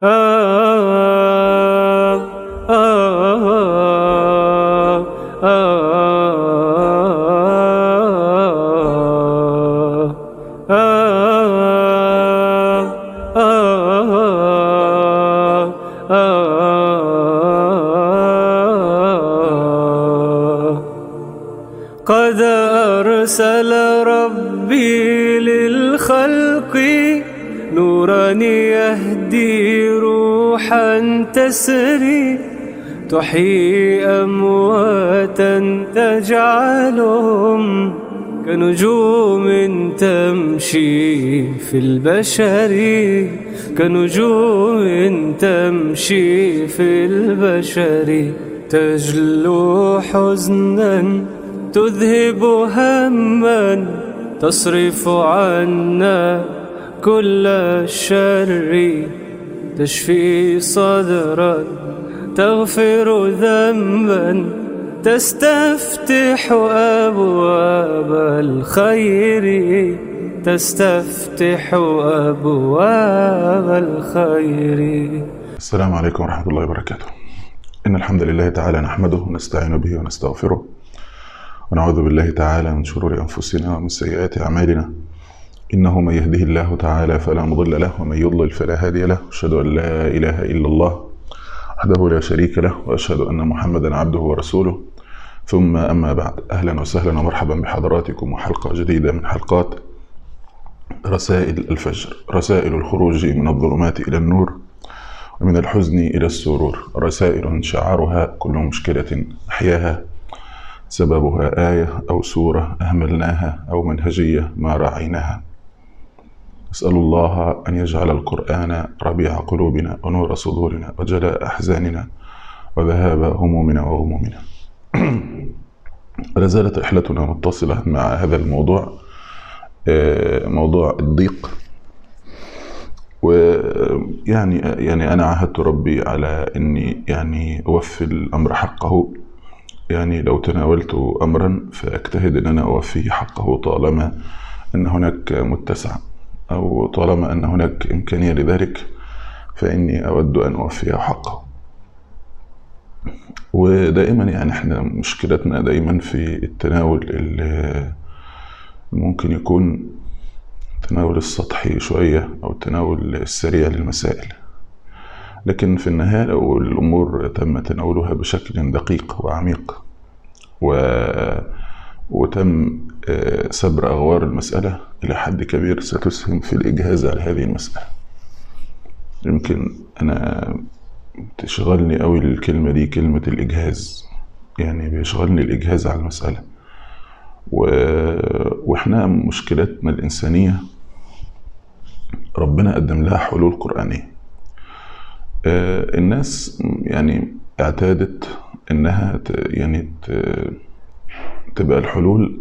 قد أرسل ربي للخلق نورا يهدي روحا تسري تحيي أمواتا تجعلهم كنجوم تمشي في البشر كنجوم تمشي في البشر تجلو حزنا تذهب هما تصرف عنا كل الشر تشفي صدرا تغفر ذنبا تستفتح أبواب الخير تستفتح أبواب الخير السلام عليكم ورحمة الله وبركاته إن الحمد لله تعالى نحمده ونستعين به ونستغفره ونعوذ بالله تعالى من شرور أنفسنا ومن سيئات أعمالنا إنه من يهده الله تعالى فلا مضل له ومن يضلل فلا هادي له أشهد أن لا إله إلا الله وحده لا شريك له وأشهد أن محمدا عبده ورسوله ثم أما بعد أهلا وسهلا ومرحبا بحضراتكم وحلقة جديدة من حلقات رسائل الفجر رسائل الخروج من الظلمات إلى النور ومن الحزن إلى السرور رسائل شعارها كل مشكلة أحياها سببها آية أو سورة أهملناها أو منهجية ما راعيناها أسأل الله أن يجعل القرآن ربيع قلوبنا ونور صدورنا وجلاء أحزاننا وذهاب همومنا وغمومنا ولا زالت رحلتنا متصلة مع هذا الموضوع موضوع الضيق ويعني يعني أنا عاهدت ربي على إني يعني أوفي الأمر حقه يعني لو تناولت امرا فاجتهد ان انا اوفيه حقه طالما ان هناك متسع او طالما ان هناك امكانيه لذلك فاني اود ان اوفيه حقه ودائما يعني احنا مشكلتنا دايما في التناول اللي ممكن يكون التناول السطحي شويه او التناول السريع للمسائل لكن في النهاية لو الأمور تم تناولها بشكل دقيق وعميق و... وتم سبر أغوار المسألة إلى حد كبير ستسهم في الإجهاز على هذه المسألة يمكن أنا تشغلني أوي الكلمة دي كلمة الإجهاز يعني بيشغلني الإجهاز على المسألة و... وإحنا مشكلتنا الإنسانية ربنا قدم لها حلول قرآنية الناس يعني اعتادت انها يعني تبقى الحلول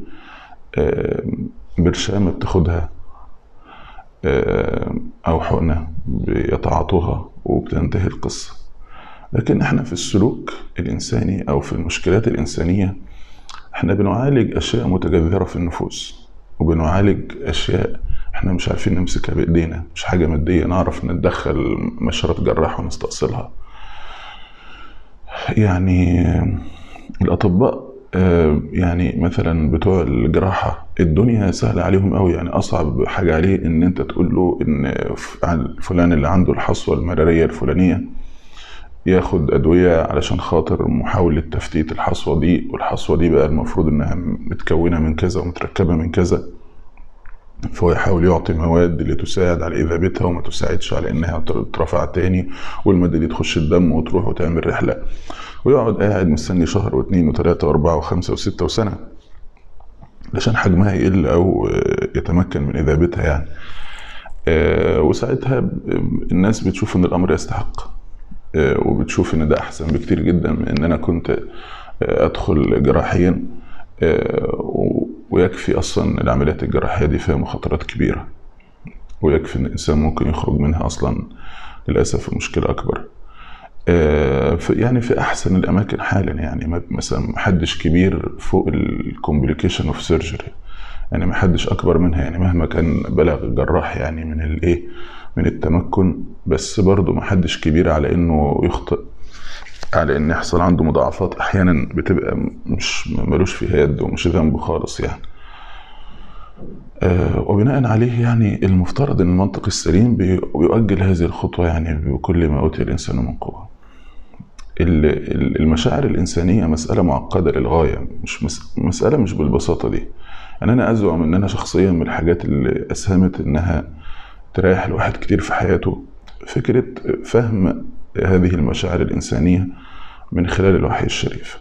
برشامة بتاخدها او حقنة بيتعاطوها وبتنتهي القصة لكن احنا في السلوك الانساني او في المشكلات الانسانية احنا بنعالج اشياء متجذرة في النفوس وبنعالج اشياء احنا مش عارفين نمسكها بايدينا مش حاجه ماديه نعرف نتدخل مشرط جراح ونستأصلها يعني الاطباء يعني مثلا بتوع الجراحه الدنيا سهله عليهم قوي يعني اصعب حاجه عليه ان انت تقول له ان فلان اللي عنده الحصوه المراريه الفلانيه ياخد ادويه علشان خاطر محاوله تفتيت الحصوه دي والحصوه دي بقى المفروض انها متكونه من كذا ومتركبه من كذا فهو يحاول يعطي مواد اللي تساعد على إذابتها وما تساعدش على إنها ترفع تاني والمادة دي تخش الدم وتروح وتعمل رحلة ويقعد قاعد مستني شهر واثنين وثلاثة وأربعة وخمسة وستة وسنة عشان حجمها يقل أو يتمكن من إذابتها يعني وساعتها الناس بتشوف إن الأمر يستحق وبتشوف إن ده أحسن بكتير جدا من إن أنا كنت أدخل جراحيا ويكفي اصلا العمليات الجراحيه دي فيها مخاطرات كبيره ويكفي ان الانسان ممكن يخرج منها اصلا للاسف مشكله اكبر يعني في احسن الاماكن حالا يعني مثلا محدش كبير فوق الكومبليكيشن اوف سيرجري يعني محدش اكبر منها يعني مهما كان بلغ الجراح يعني من الايه من التمكن بس برضه محدش كبير على انه يخطئ على ان يحصل عنده مضاعفات احيانا بتبقى مش ملوش فيها يد ومش ذنبه خالص يعني آه وبناء عليه يعني المفترض ان المنطق السليم بي- بيؤجل هذه الخطوه يعني بكل ما اوتي الانسان من قوه ال- ال- المشاعر الانسانيه مساله معقده للغايه مش مس- مساله مش بالبساطه دي يعني انا ازعم ان انا شخصيا من الحاجات اللي اسهمت انها تريح الواحد كتير في حياته فكره فهم هذه المشاعر الانسانيه من خلال الوحي الشريف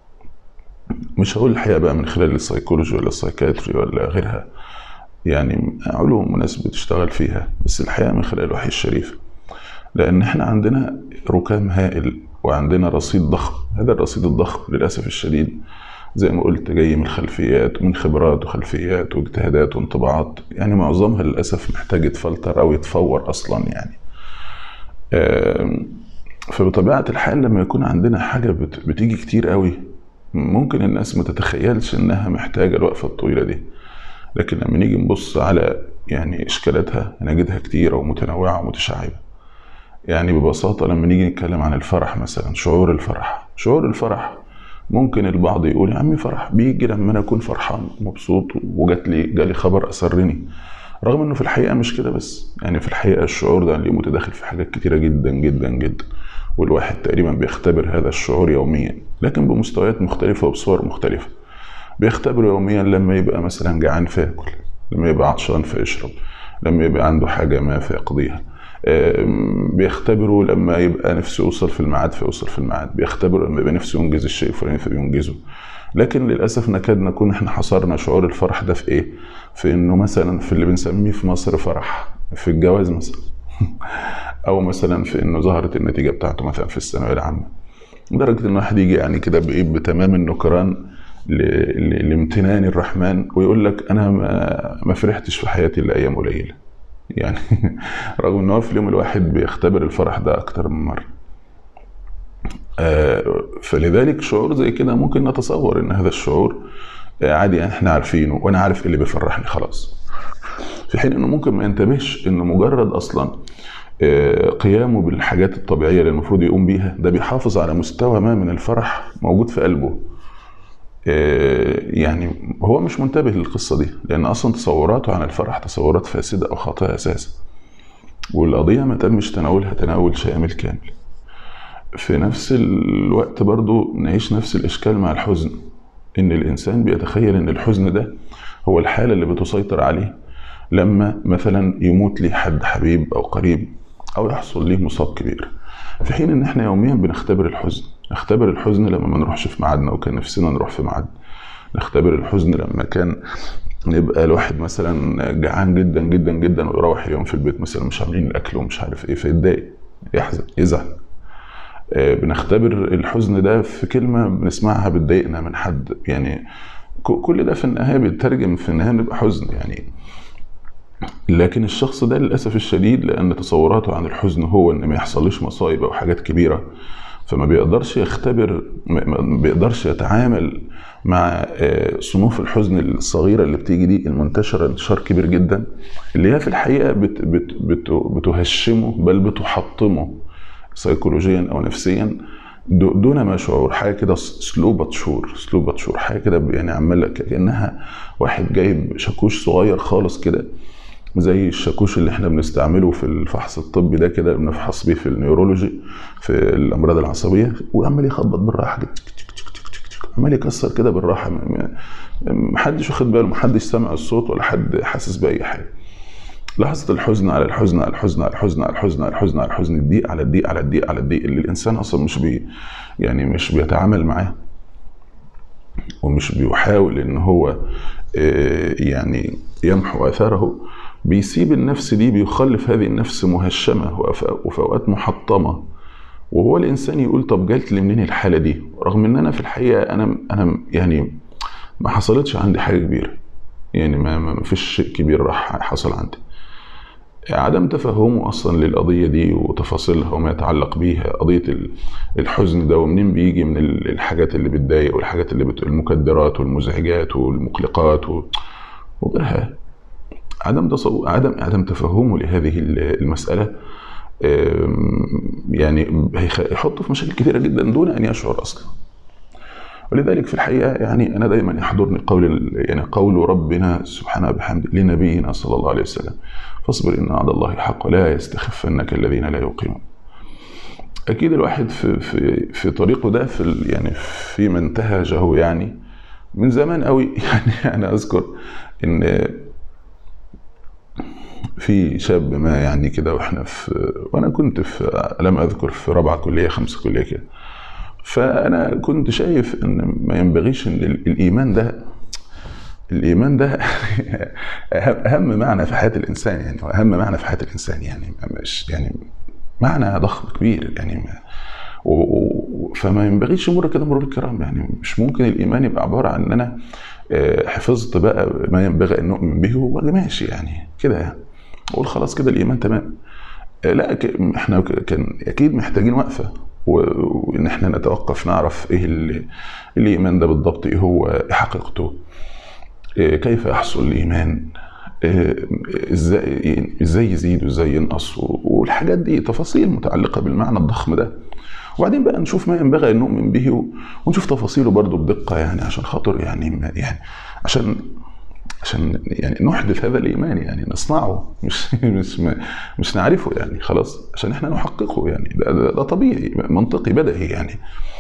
مش هقول الحقيقه بقى من خلال السيكولوجي ولا السايكاتري ولا غيرها يعني علوم ناس بتشتغل فيها بس الحقيقه من خلال الوحي الشريف لان احنا عندنا ركام هائل وعندنا رصيد ضخم هذا الرصيد الضخم للاسف الشديد زي ما قلت جاي من خلفيات ومن خبرات وخلفيات واجتهادات وانطباعات يعني معظمها للاسف محتاج يتفلتر او يتفور اصلا يعني آم، فبطبيعه الحال لما يكون عندنا حاجه بت- بتيجي كتير قوي ممكن الناس ما تتخيلش انها محتاجه الوقفه الطويله دي لكن لما نيجي نبص على يعني اشكالاتها نجدها كتيره ومتنوعه ومتشعبه يعني ببساطه لما نيجي نتكلم عن الفرح مثلا شعور الفرح شعور الفرح ممكن البعض يقول يا عمي فرح بيجي لما انا اكون فرحان ومبسوط وجات لي جالي خبر اسرني رغم انه في الحقيقه مش كده بس يعني في الحقيقه الشعور ده ليه متداخل في حاجات كتيره جدا جدا جدا والواحد تقريبا بيختبر هذا الشعور يوميا لكن بمستويات مختلفه وبصور مختلفه بيختبره يوميا لما يبقى مثلا جعان فياكل لما يبقى عطشان فيشرب لما يبقى عنده حاجه ما فيقضيها آم، بيختبره لما يبقى نفسه يوصل في الميعاد فيوصل في الميعاد بيختبره لما يبقى نفسه ينجز الشيء الفلاني فبينجزه لكن للاسف نكاد نكون احنا حصرنا شعور الفرح ده في ايه في انه مثلا في اللي بنسميه في مصر فرح في الجواز مثلا او مثلا في انه ظهرت النتيجه بتاعته مثلا في الثانويه العامه لدرجه ان واحد يجي يعني كده بايه بتمام النكران ل- ل- لامتنان الرحمن ويقول لك انا ما, ما فرحتش في حياتي الا ايام قليله يعني رغم ان هو في اليوم الواحد بيختبر الفرح ده اكتر من مره آه، فلذلك شعور زي كده ممكن نتصور ان هذا الشعور آه، عادي احنا عارفينه وانا عارف ايه اللي بيفرحني خلاص في حين انه ممكن ما ينتبهش انه مجرد اصلا آه، قيامه بالحاجات الطبيعيه اللي المفروض يقوم بيها ده بيحافظ على مستوى ما من الفرح موجود في قلبه آه، يعني هو مش منتبه للقصه دي لان اصلا تصوراته عن الفرح تصورات فاسده او خاطئه اساسا والقضيه ما تمش تناولها تناول شامل كامل في نفس الوقت برضو نعيش نفس الإشكال مع الحزن إن الإنسان بيتخيل إن الحزن ده هو الحالة اللي بتسيطر عليه لما مثلا يموت لي حد حبيب أو قريب أو يحصل ليه مصاب كبير في حين إن إحنا يوميا بنختبر الحزن نختبر الحزن لما ما نروحش في ميعادنا وكان نفسنا نروح في ميعاد نختبر الحزن لما كان يبقى الواحد مثلا جعان جدا جدا جدا ويروح اليوم في البيت مثلا مش عاملين الاكل ومش عارف ايه فيتضايق يحزن يزعل آه، بنختبر الحزن ده في كلمة بنسمعها بتضايقنا من حد يعني ك- كل ده في النهاية بيترجم في النهاية بيبقى حزن يعني لكن الشخص ده للأسف الشديد لأن تصوراته عن الحزن هو إن ما يحصلش مصايب أو حاجات كبيرة فما بيقدرش يختبر ما ما بيقدرش يتعامل مع آه، صنوف الحزن الصغيرة اللي بتيجي دي المنتشرة انتشار كبير جدا اللي هي في الحقيقة بت بت بت بتهشمه بل بتحطمه سيكولوجيا او نفسيا دو- دون ما شعور حاجه كده سلو بتشور سلو بتشور حاجه كده يعني عماله كانها واحد جايب شاكوش صغير خالص كده زي الشاكوش اللي احنا بنستعمله في الفحص الطبي ده كده بنفحص بيه في النيورولوجي في الامراض العصبيه وعمال يخبط بالراحه كده تك تك تك تك تك تك. عمال يكسر كده بالراحه م- م- محدش واخد باله محدش سامع الصوت ولا حد حاسس باي حاجه لحظة الحزن على الحزن على الحزن على الحزن على الحزن على الحزن على الحزن الضيق على الضيق على الضيق على الضيق اللي الإنسان أصلا مش بي يعني مش بيتعامل معاه ومش بيحاول إن هو آه، يعني يمحو آثاره بيسيب النفس دي بيخلف هذه النفس مهشمة وفي وفي أوقات محطمة وهو الإنسان يقول طب جات لي منين الحالة دي رغم إن أنا في الحقيقة أنا أنا يعني ما حصلتش عندي حاجة كبيرة يعني ما ما فيش شيء كبير راح حصل عندي عدم تفهمه اصلا للقضيه دي وتفاصيلها وما يتعلق بيها قضيه ال- الحزن ده ومنين بيجي من ال- الحاجات اللي بتضايق والحاجات اللي بت... المكدرات والمزعجات والمقلقات و... وغيرها عدم تصو... عدم عدم تفهمه لهذه المساله يعني هيحطه في مشاكل كثيره جدا دون ان يشعر اصلا ولذلك في الحقيقه يعني انا دايما يحضرني قول يعني قول ربنا سبحانه بحمده لنبينا صلى الله عليه وسلم فاصبر ان وعد الله حق ولا يستخفنك الذين لا يقيمون اكيد الواحد في في في طريقه ده في يعني في انتهجه يعني من زمان قوي يعني انا اذكر ان في شاب ما يعني كده واحنا في وانا كنت في لم اذكر في رابعه كليه خمسه كليه كده فانا كنت شايف ان ما ينبغيش ان الايمان ده الايمان ده اهم معنى في حياه الانسان يعني واهم معنى في حياه الانسان يعني مش يعني معنى ضخم كبير يعني و... فما ينبغيش يمر كده مرور الكرام يعني مش ممكن الايمان يبقى عباره عن ان انا حفظت بقى ما ينبغي ان نؤمن به وماشي يعني كده يعني اقول خلاص كده الايمان تمام لا احنا كان اكيد محتاجين وقفه وان احنا نتوقف نعرف ايه الايمان ده بالضبط ايه هو ايه حقيقته إيه كيف يحصل الايمان ازاي ازاي يزيد وازاي ينقص والحاجات دي تفاصيل متعلقه بالمعنى الضخم ده وبعدين بقى نشوف ما ينبغي ان نؤمن به ونشوف تفاصيله برضه بدقه يعني عشان خاطر يعني يعني عشان عشان يعني نحدث هذا الايمان يعني نصنعه مش مش مش نعرفه يعني خلاص عشان احنا نحققه يعني ده, ده, ده طبيعي منطقي بدهي يعني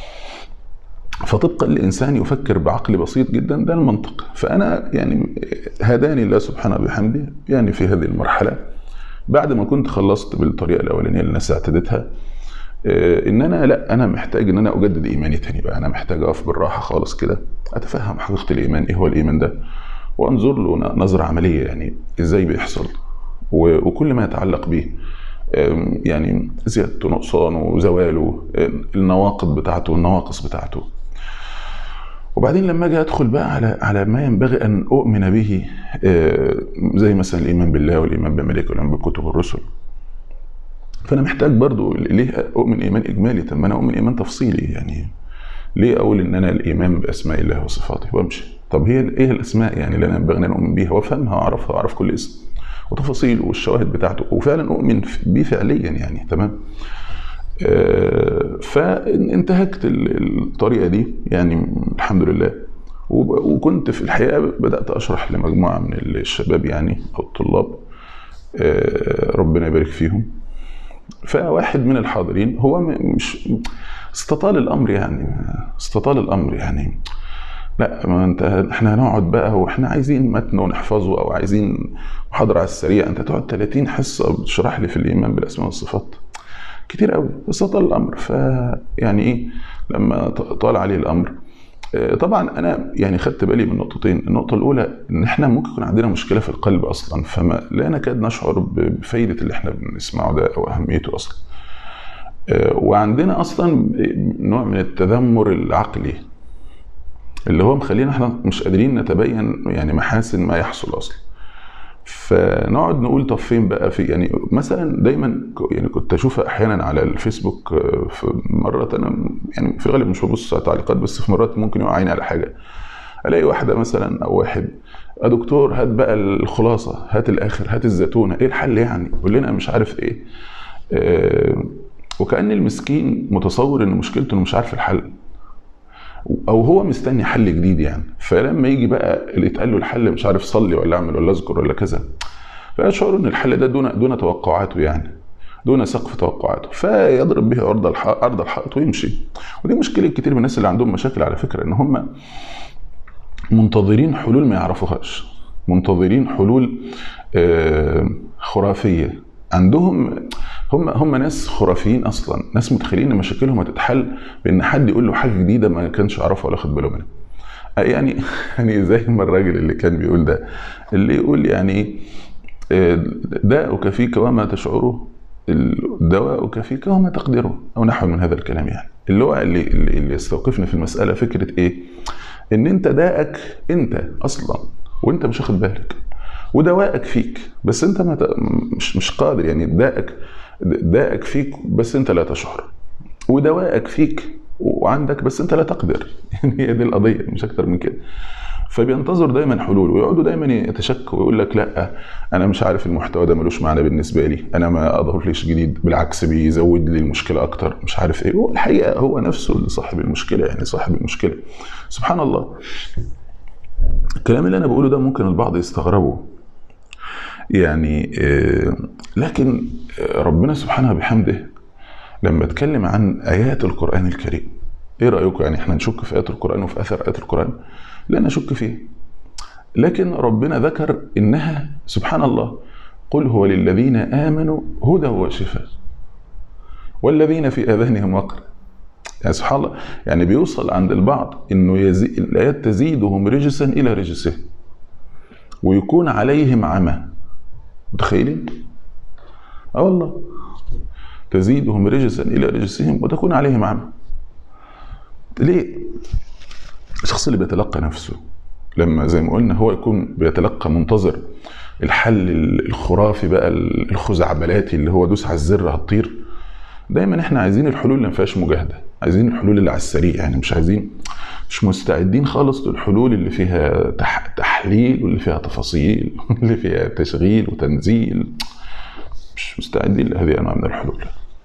فطبقا لانسان يفكر بعقل بسيط جدا ده المنطق فانا يعني هداني الله سبحانه بحمده يعني في هذه المرحله بعد ما كنت خلصت بالطريقه الاولانيه اللي الناس اعتدتها ان انا لا انا محتاج ان انا اجدد ايماني تاني بقى انا محتاج اقف بالراحه خالص كده اتفهم حقيقه الايمان ايه هو الايمان ده وانظر له نظره عمليه يعني ازاي بيحصل وكل ما يتعلق به يعني زيادته نقصانه وزواله النواقض بتاعته والنواقص بتاعته وبعدين لما اجي ادخل بقى على على ما ينبغي ان اؤمن به زي مثلا الايمان بالله والايمان بالملائكه والايمان بالكتب والرسل فانا محتاج برضو ليه اؤمن ايمان اجمالي طب ما انا اؤمن ايمان تفصيلي يعني ليه اقول ان انا الايمان باسماء الله وصفاته وامشي طب هي ايه الاسماء يعني اللي انا ينبغي ان اؤمن بيها وافهمها واعرفها واعرف كل اسم وتفاصيله والشواهد بتاعته وفعلا اؤمن بيه فعليا يعني تمام آه فانتهكت الطريقه دي يعني الحمد لله وكنت في الحقيقه بدات اشرح لمجموعه من الشباب يعني او الطلاب آه ربنا يبارك فيهم فواحد من الحاضرين هو مش استطال الامر يعني استطال الامر يعني لا ما انت احنا هنقعد بقى واحنا عايزين متن ونحفظه او عايزين محاضره على السريع انت تقعد 30 حصه بتشرح لي في الايمان بالاسماء والصفات كتير قوي استطال الامر ف يعني ايه لما طال عليه الامر طبعا انا يعني خدت بالي من نقطتين النقطه الاولى ان احنا ممكن يكون عندنا مشكله في القلب اصلا فما لا نكاد نشعر بفايده اللي احنا بنسمعه ده او اهميته اصلا وعندنا اصلا نوع من التذمر العقلي اللي هو مخلينا احنا مش قادرين نتبين يعني محاسن ما يحصل اصلا فنقعد نقول طب فين بقى في يعني مثلا دايما يعني كنت اشوفها احيانا على الفيسبوك في مرات انا يعني في الغالب مش ببص على تعليقات بس في مرات ممكن يقع عيني على حاجه الاقي واحده مثلا او واحد يا دكتور هات بقى الخلاصه هات الاخر هات الزيتونه ايه الحل يعني قول لنا مش عارف ايه آه وكان المسكين متصور ان مشكلته انه مش عارف الحل او هو مستني حل جديد يعني فلما يجي بقى اللي يتقال له الحل مش عارف صلي ولا اعمل ولا اذكر ولا كذا فيشعر ان الحل ده دون دون توقعاته يعني دون سقف توقعاته فيضرب به ارض الحائط ارض الحائط ويمشي ودي مشكله كتير من الناس اللي عندهم مشاكل على فكره ان هم منتظرين حلول ما يعرفوهاش منتظرين حلول خرافيه عندهم هم هم ناس خرافيين اصلا ناس متخيلين ان مشاكلهم هتتحل بان حد يقول له حاجه جديده ما كانش يعرفها ولا خد باله منها يعني يعني زي ما الراجل اللي كان بيقول ده اللي يقول يعني داؤك فيك وما تشعره دواؤك فيك وما تقدره او نحو من هذا الكلام يعني اللي هو اللي, اللي يستوقفني في المساله فكره ايه ان انت داءك انت اصلا وانت مش واخد بالك ودوائك فيك بس انت ما مش مش قادر يعني داءك داءك فيك بس انت لا تشعر ودوائك فيك وعندك بس انت لا تقدر يعني هي دي القضيه مش اكتر من كده فبينتظر دايما حلول ويقعدوا دايما يتشكوا ويقول لك لا انا مش عارف المحتوى ده ملوش معنى بالنسبه لي انا ما اضافليش جديد بالعكس بيزود لي المشكله اكتر مش عارف ايه هو الحقيقه هو نفسه اللي صاحب المشكله يعني صاحب المشكله سبحان الله الكلام اللي انا بقوله ده ممكن البعض يستغربه يعني آه، لكن آه، ربنا سبحانه بحمده لما اتكلم عن ايات القران الكريم ايه رايكم يعني احنا نشك في ايات القران وفي اثر ايات القران لا نشك فيه لكن ربنا ذكر انها سبحان الله قل هو للذين امنوا هدى وشفاء والذين في اذانهم وقر يعني سبحان الله يعني بيوصل عند البعض انه يزي... الايات تزيدهم رجسا الى رجسهم ويكون عليهم عمى متخيلين؟ اه والله تزيدهم رجسا الى رجسهم وتكون عليهم عمى ليه؟ الشخص اللي بيتلقى نفسه لما زي ما قلنا هو يكون بيتلقى منتظر الحل الخرافي بقى الخزعبلاتي اللي هو دوس على الزر هتطير دايما احنا عايزين الحلول اللي ما فيهاش مجاهده عايزين الحلول اللي على السريع يعني مش عايزين مش مستعدين خالص للحلول اللي فيها تح تحليل واللي فيها تفاصيل واللي فيها تشغيل وتنزيل مش مستعدين لهذه الانواع من الحلول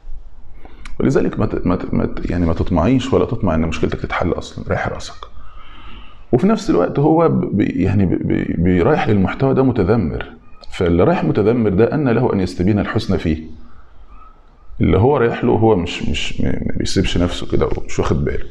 ولذلك ما ت- ما ت- ما ت- يعني ما تطمعيش ولا تطمع ان مشكلتك تتحل اصلا ريح راسك وفي نفس الوقت هو ب- بي- يعني بي- بي- بيرايح للمحتوى ده متذمر فاللي رايح متذمر ده ان له ان يستبين الحسن فيه اللي هو رايح له هو مش مش ما بيسيبش نفسه كده ومش واخد باله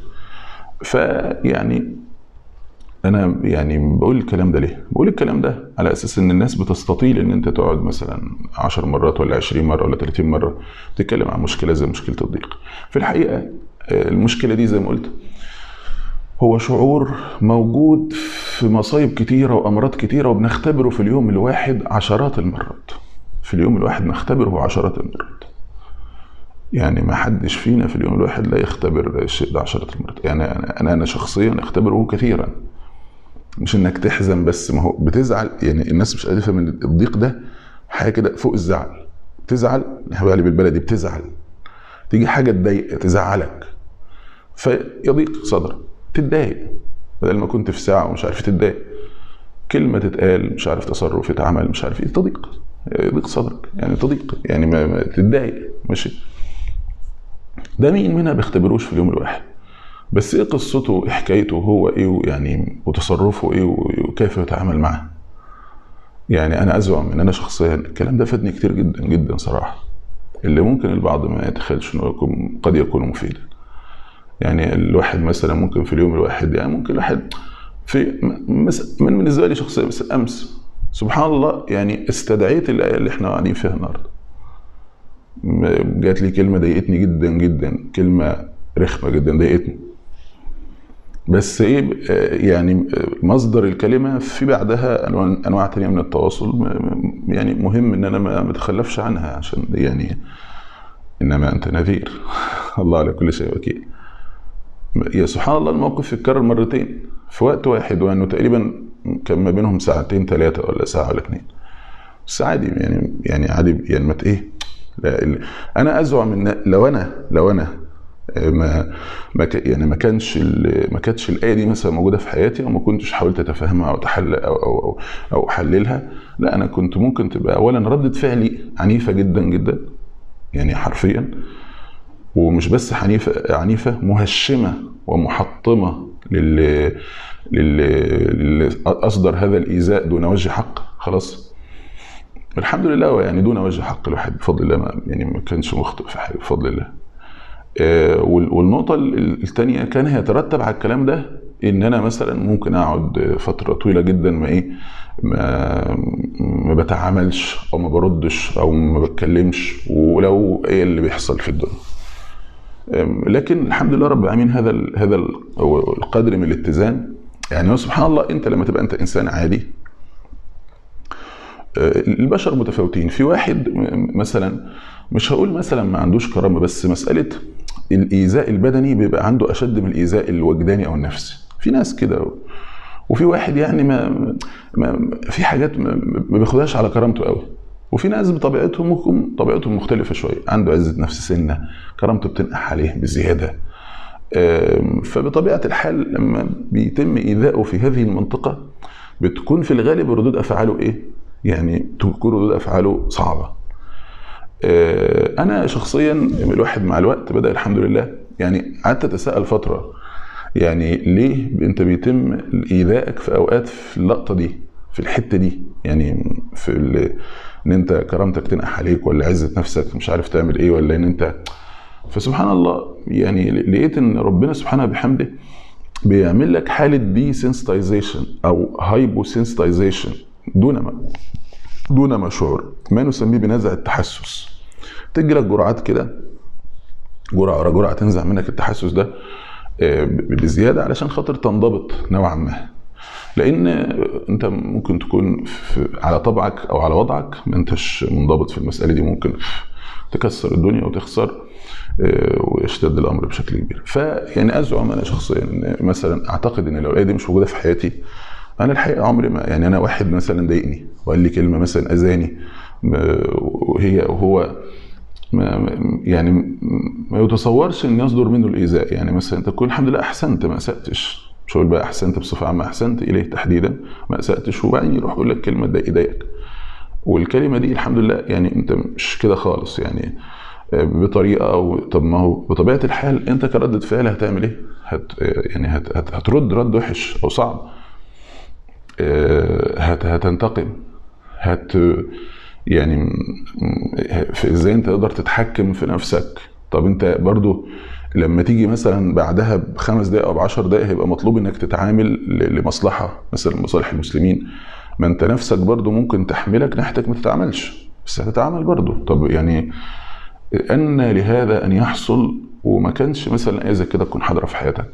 فيعني انا يعني بقول الكلام ده ليه بقول الكلام ده على اساس ان الناس بتستطيل ان انت تقعد مثلا 10 مرات ولا 20 مره ولا 30 مره تتكلم عن مشكله زي مشكله الضيق في الحقيقه آه، المشكله دي زي ما قلت هو شعور موجود في مصايب كتيره وامراض كتيره وبنختبره في اليوم الواحد عشرات المرات في اليوم الواحد نختبره عشرات المرات يعني ما حدش فينا في اليوم الواحد لا يختبر الشيء ده عشرة المرات يعني أنا أنا, أنا شخصيا أختبره كثيرا مش إنك تحزن بس ما هو بتزعل يعني الناس مش قادرة تفهم إن الضيق ده حاجة كده فوق الزعل بتزعل احنا بقى بالبلدي بتزعل تيجي حاجة تضايق تزعلك فيضيق صدرك تتضايق بدل ما كنت في ساعة ومش عارف تتضايق كلمة تتقال مش عارف تصرف يتعمل مش عارف ايه تضيق يضيق صدرك يعني تضيق يعني ما, ما تتضايق ماشي ده مين منها بيختبروش في اليوم الواحد بس ايه قصته وايه حكايته هو ايه يعني وتصرفه ايه وكيف يتعامل معه يعني انا ازعم ان انا شخصيا الكلام ده فادني كتير جدا جدا صراحه اللي ممكن البعض ما يتخيلش انه يكون قد يكون مفيدا يعني الواحد مثلا ممكن في اليوم الواحد يعني ممكن الواحد في مس- من بالنسبه لي شخصيا بس امس سبحان الله يعني استدعيت الايه اللي احنا قاعدين فيها النهارده م- جات لي كلمه ضايقتني جدا جدا كلمه رخمه جدا ضايقتني بس ايه آه، يعني آه، مصدر الكلمه في بعدها انواع انواع تانية من التواصل م- م- يعني مهم ان انا ما ما اتخلفش عنها عشان يعني انما انت نذير الله على كل شيء وكيل يا سبحان الله الموقف يتكرر مرتين في وقت واحد وانه تقريبا كان ما بينهم ساعتين ثلاثه ولا ساعه ولا اثنين بس عادي يعني يعني عادي يعني ما ت- ايه لا ال- انا ازعم ان لو انا لو انا ما ما ك- يعني ما كانش ال- ما كانتش الايه دي مثلا موجوده في حياتي او ما كنتش حاولت اتفهمها او اتحل او او او, أو احللها لا انا كنت ممكن تبقى اولا ردة فعلي عنيفه جدا جدا يعني حرفيا ومش بس عنيفه عنيفه مهشمه ومحطمه للي للي للي اصدر هذا الايذاء دون وجه حق خلاص الحمد لله هو يعني دون وجه حق الواحد بفضل الله ما يعني ما كانش مخطئ في حاجه بفضل الله آه، وال- والنقطة الثانية كان هيترتب على الكلام ده إن أنا مثلا ممكن أقعد فترة طويلة جدا ما إيه ما, ما بتعاملش أو ما بردش أو ما بتكلمش ولو إيه اللي بيحصل في الدنيا آم، لكن الحمد لله رب العالمين هذا ال هذا ال أو القدر من الاتزان يعني هو سبحان الله أنت لما تبقى أنت إنسان عادي البشر متفاوتين في واحد م- مثلا مش هقول مثلا ما عندوش كرامه بس مساله الايذاء البدني بيبقى عنده اشد من الايذاء الوجداني او النفسي في ناس كده وفي واحد يعني ما, ما في حاجات ما, ما بياخدهاش على كرامته قوي وفي ناس بطبيعتهم ممكن طبيعتهم مختلفه شويه عنده عزه نفس سنه كرامته بتنقح عليه بزياده آم، فبطبيعه الحال لما بيتم ايذائه في هذه المنطقه بتكون في الغالب ردود افعاله ايه؟ يعني تكون ردود افعاله صعبه. آه، انا شخصيا الواحد مع الوقت بدا الحمد لله يعني قعدت اتساءل فتره يعني ليه انت بيتم ايذائك في اوقات في اللقطه دي في الحته دي يعني في ال- ان انت كرامتك تنقح عليك ولا عزه نفسك مش عارف تعمل ايه ولا ان انت فسبحان الله يعني لقيت ان ربنا سبحانه بحمده بيعمل لك حاله دي سنسيتايزيشن او هايبو سنسيتايزيشن دون ما دون ما شعور ما نسميه بنزع التحسس تجي لك جرعات كده جرعه ورا جرعه تنزع منك التحسس ده آه، ب- بزياده علشان خاطر تنضبط نوعا ما لان انت ممكن تكون في على طبعك او على وضعك ما انتش منضبط في المساله دي ممكن تكسر الدنيا وتخسر آه، ويشتد الامر بشكل كبير فيعني ازعم انا شخصيا ان مثلا اعتقد ان لو الايه دي مش موجوده في حياتي انا الحقيقه عمري ما يعني انا واحد مثلا ضايقني وقال لي كلمه مثلا اذاني م- وهي وهو ما ما- يعني ما يتصورش ان يصدر منه الايذاء يعني مثلا انت تكون الحمد لله احسنت ما اساتش مش هقول بقى احسنت بصفه عامه احسنت اليه تحديدا ما اساتش وبعدين يروح يقول لك كلمه تضايق يضايقك والكلمه دي الحمد لله يعني انت مش كده خالص يعني آه، بطريقه او طب ما هو بطبيعه الحال انت كردة فعل هتعمل ايه؟ هت يعني هت هت هترد رد وحش او صعب آه، هت هتنتقم هت يعني م- م- في ازاي انت تقدر تتحكم في نفسك طب انت برضو لما تيجي مثلا بعدها بخمس دقائق او بعشر دقائق هيبقى مطلوب انك تتعامل ل- لمصلحه مثلا مصالح المسلمين ما انت نفسك برضو ممكن تحملك ناحيتك ما تتعاملش بس هتتعامل برضو طب يعني ان لهذا ان يحصل وما كانش مثلا ايه زي كده تكون حاضره في حياتك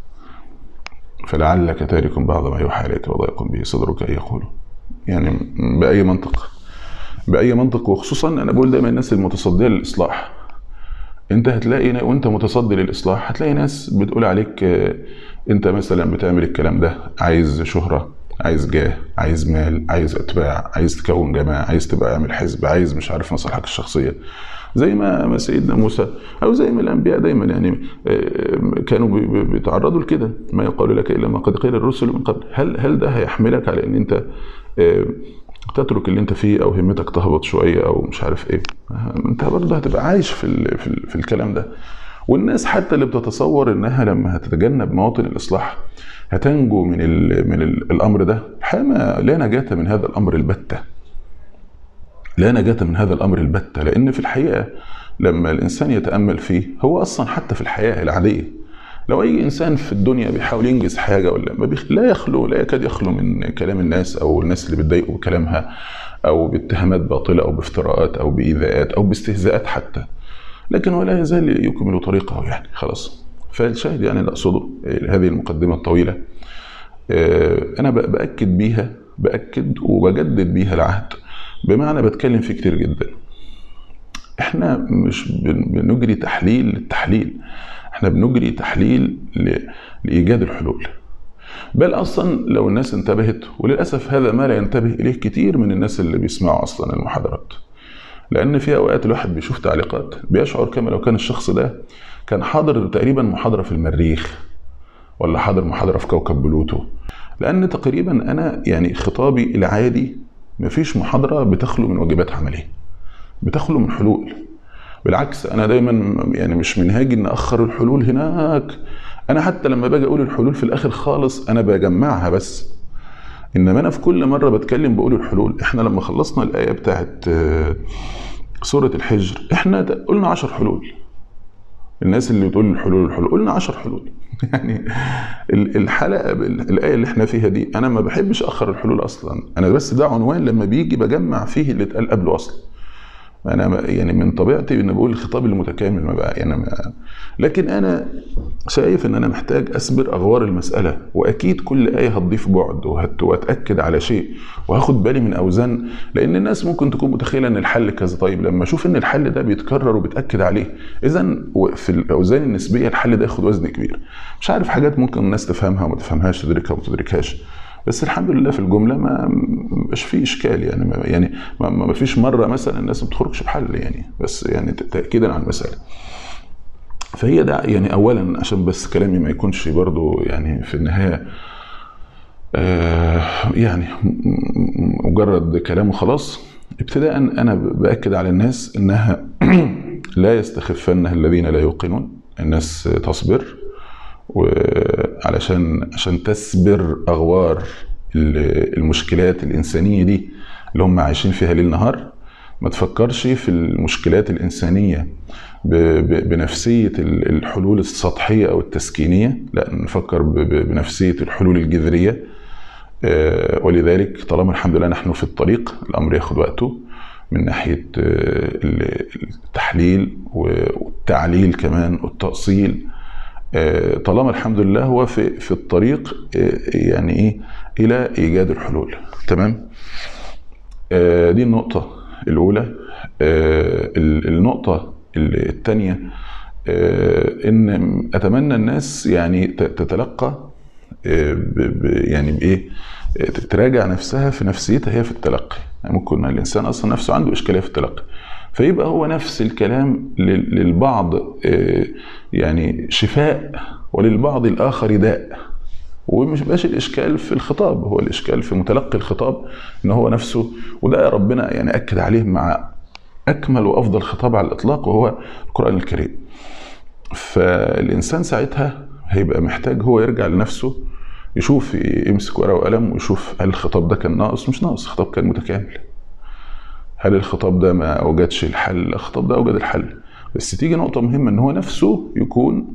فلعلك تارك بعض ما يوحى اليك وضيق به صدرك ان يقولوا يعني باي منطق باي منطق وخصوصا انا بقول دايما الناس المتصديه للاصلاح انت هتلاقي وانت متصدي للاصلاح هتلاقي ناس بتقول عليك آه، انت مثلا بتعمل الكلام ده عايز شهره عايز جاه عايز مال عايز اتباع عايز تكون جماعه عايز تبقى عامل حزب عايز مش عارف مصالحك الشخصيه زي ما ما سيدنا موسى او زي ما الانبياء دايما يعني آه، كانوا بي- بي- بيتعرضوا لكده ما يقال لك الا ما قد قيل الرسل من قبل هل هل ده هيحملك على ان انت آه، تترك اللي انت فيه او همتك تهبط شويه او مش عارف ايه آه، انت برضه هتبقى عايش في ال في, ال في الكلام ده والناس حتى اللي بتتصور انها لما هتتجنب مواطن الاصلاح هتنجو من ال من ال الامر ده الحقيقه ما- لا نجاه من هذا الامر البته لا نجاة من هذا الأمر البتة لأن في الحقيقة لما الإنسان يتأمل فيه هو أصلا حتى في الحياة العادية لو أي إنسان في الدنيا بيحاول ينجز حاجة ولا ما بيخ... لا يخلو لا يكاد يخلو من كلام الناس أو الناس اللي بتضايقه بكلامها أو باتهامات باطلة أو بافتراءات أو بإيذاءات أو باستهزاءات حتى لكن هو لا يزال يكمل طريقه يعني خلاص فالشاهد يعني اللي أقصده آه، هذه المقدمة الطويلة آه، أنا ب- بأكد بيها بأكد وبجدد بيها العهد بمعنى بتكلم فيه كتير جدا احنا مش بن- بنجري تحليل للتحليل احنا بنجري تحليل ل- لايجاد الحلول بل اصلا لو الناس انتبهت وللاسف هذا ما لا ينتبه اليه كتير من الناس اللي بيسمعوا اصلا المحاضرات لان في اوقات الواحد بيشوف تعليقات بيشعر كما لو كان الشخص ده كان حاضر تقريبا محاضره في المريخ ولا حاضر محاضره في كوكب بلوتو لان تقريبا انا يعني خطابي العادي مفيش محاضره بتخلو من واجبات عمليه بتخلو من حلول بالعكس انا دايما يعني مش منهاجي ان اخر الحلول هناك انا حتى لما باجي اقول الحلول في الاخر خالص انا بجمعها بس انما انا في كل مره بتكلم بقول الحلول احنا لما خلصنا الايه بتاعت آه، سوره الحجر احنا د- قلنا عشر حلول الناس اللي بتقول الحلول الحلول قلنا عشر حلول يعني ال- الحلقه بال- الايه اللي احنا فيها دي انا ما بحبش اخر الحلول اصلا انا بس ده عنوان لما بيجي بجمع فيه اللي اتقال قبله اصلا انا ما- يعني من طبيعتي ان بقول الخطاب المتكامل ما بقى يعني ما لكن انا شايف ان انا محتاج اسبر اغوار المساله واكيد كل ايه هتضيف بعد وهت- وهتاكد على شيء وهاخد بالي من اوزان لان الناس ممكن تكون متخيله ان الحل كذا طيب لما اشوف ان الحل ده بيتكرر وبتاكد عليه اذا في الاوزان النسبيه الحل ده ياخد وزن كبير مش عارف حاجات ممكن الناس تفهمها وما تفهمهاش تدركها وما تدركهاش بس الحمد لله في الجمله ما مش في اشكال يعني ما يعني ما, ما فيش مره مثلا الناس ما بتخرجش بحل يعني بس يعني تاكيدا على المساله فهي ده يعني اولا عشان بس كلامي ما يكونش برضو يعني في النهايه آه يعني مجرد كلام وخلاص ابتداء انا باكد على الناس انها لا يستخفنها الذين لا يوقنون الناس تصبر وعلشان عشان تسبر اغوار المشكلات الانسانيه دي اللي هم عايشين فيها ليل نهار ما تفكرش في المشكلات الانسانيه بنفسيه الحلول السطحيه او التسكينيه لا نفكر بنفسيه الحلول الجذريه ولذلك طالما الحمد لله نحن في الطريق الامر ياخد وقته من ناحيه التحليل والتعليل كمان والتاصيل طالما الحمد لله هو في في الطريق يعني ايه الى ايجاد الحلول تمام دي النقطه الاولى النقطه الثانيه ان اتمنى الناس يعني تتلقى يعني بايه تراجع نفسها في نفسيتها هي في التلقي يعني ممكن الانسان اصلا نفسه عنده اشكاليه في التلقي فيبقى هو نفس الكلام للبعض يعني شفاء وللبعض الاخر داء ومش بقاش الاشكال في الخطاب هو الاشكال في متلقي الخطاب ان هو نفسه وده ربنا يعني اكد عليه مع اكمل وافضل خطاب على الاطلاق وهو القران الكريم فالانسان ساعتها هيبقى محتاج هو يرجع لنفسه يشوف يمسك ورقه وقلم ويشوف هل الخطاب ده كان ناقص مش ناقص الخطاب كان متكامل هل الخطاب ده ما اوجدش الحل الخطاب ده اوجد الحل بس تيجي نقطه مهمه ان هو نفسه يكون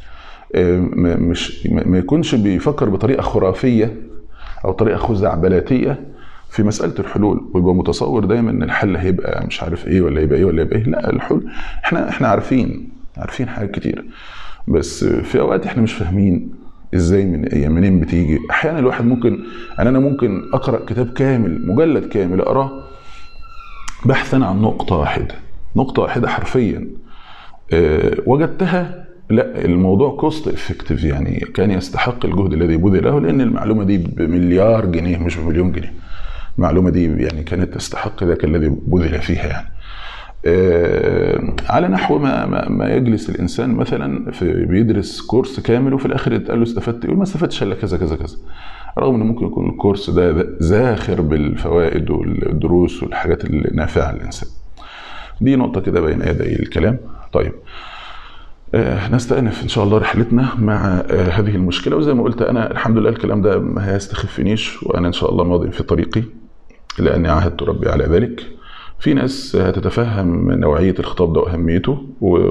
مش ما يكونش بيفكر بطريقه خرافيه او طريقه خزعبلاتيه في مساله الحلول ويبقى متصور دايما ان الحل هيبقى مش عارف ايه ولا يبقى ايه ولا يبقى ايه لا الحلول احنا احنا عارفين عارفين حاجات كتير بس في اوقات احنا مش فاهمين ازاي من يعني منين بتيجي احيانا الواحد ممكن يعني انا ممكن اقرا كتاب كامل مجلد كامل اقراه بحثا عن نقطه واحده نقطه واحده حرفيا أه وجدتها لا الموضوع كوست افكتيف يعني كان يستحق الجهد الذي بذل له لان المعلومه دي بمليار جنيه مش بمليون جنيه المعلومه دي يعني كانت تستحق ذاك الذي بذل فيها يعني آه على نحو ما, ما, ما يجلس الانسان مثلا في بيدرس كورس كامل وفي الاخر يتقال له استفدت يقول ما استفدتش الا كذا كذا كذا رغم انه ممكن يكون الكورس ده زاخر بالفوائد والدروس والحاجات النافعه للانسان دي نقطه كده بين يدي الكلام طيب آه نستأنف إن شاء الله رحلتنا مع آه هذه المشكلة وزي ما قلت أنا الحمد لله الكلام ده ما هيستخفنيش وأنا إن شاء الله ماضي في طريقي لأني عاهدت ربي على ذلك في ناس هتتفهم نوعية الخطاب ده وأهميته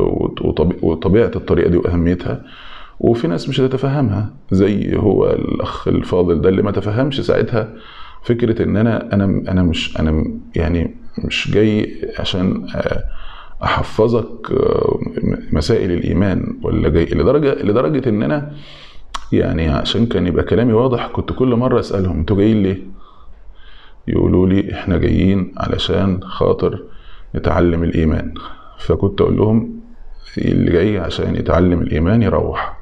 وطبيعة الطريقة دي وأهميتها وفي ناس مش هتتفهمها زي هو الأخ الفاضل ده اللي ما تفهمش ساعتها فكرة إن أنا أنا أنا مش أنا يعني مش جاي عشان احفظك مسائل الايمان ولا جاي لدرجه لدرجه ان انا يعني عشان كان يبقى كلامي واضح كنت كل مره اسالهم انتوا جايين ليه؟ يقولوا لي احنا جايين علشان خاطر نتعلم الايمان فكنت اقول لهم اللي جاي عشان يتعلم الايمان يروح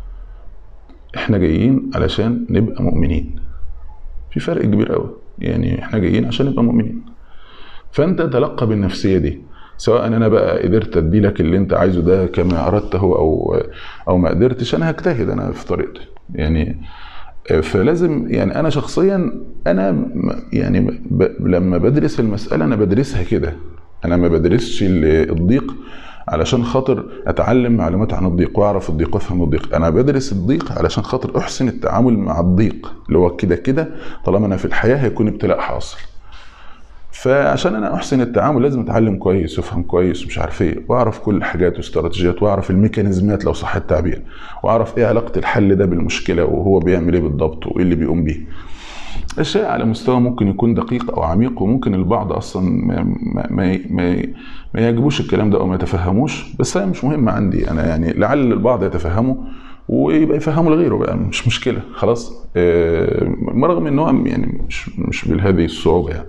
احنا جايين علشان نبقى مؤمنين في فرق كبير قوي يعني احنا جايين عشان نبقى مؤمنين فانت تلقى بالنفسيه دي سواء انا بقى قدرت ادي لك اللي انت عايزه ده كما اردته او او ما قدرتش انا هجتهد انا في طريقتي يعني فلازم يعني انا شخصيا انا يعني ب لما بدرس المساله انا بدرسها كده انا ما بدرسش الضيق علشان خاطر اتعلم معلومات عن الضيق واعرف الضيق وافهم الضيق انا بدرس الضيق علشان خاطر احسن التعامل مع الضيق اللي هو كده كده طالما انا في الحياه هيكون ابتلاء حاصل فعشان انا احسن التعامل لازم اتعلم كويس وافهم كويس ومش عارف ايه واعرف كل الحاجات واستراتيجيات واعرف الميكانيزمات لو صح التعبير واعرف ايه علاقه الحل ده بالمشكله وهو بيعمل ايه بالضبط وايه اللي بيقوم بيه اشياء على مستوى ممكن يكون دقيق او عميق وممكن البعض اصلا ما ما ما, ما يعجبوش الكلام ده او ما يتفهموش بس هي مش مهمه عندي انا يعني لعل البعض يتفهمه ويبقى يفهمه لغيره بقى مش مشكله خلاص رغم ان هو يعني مش مش بهذه الصعوبه يعني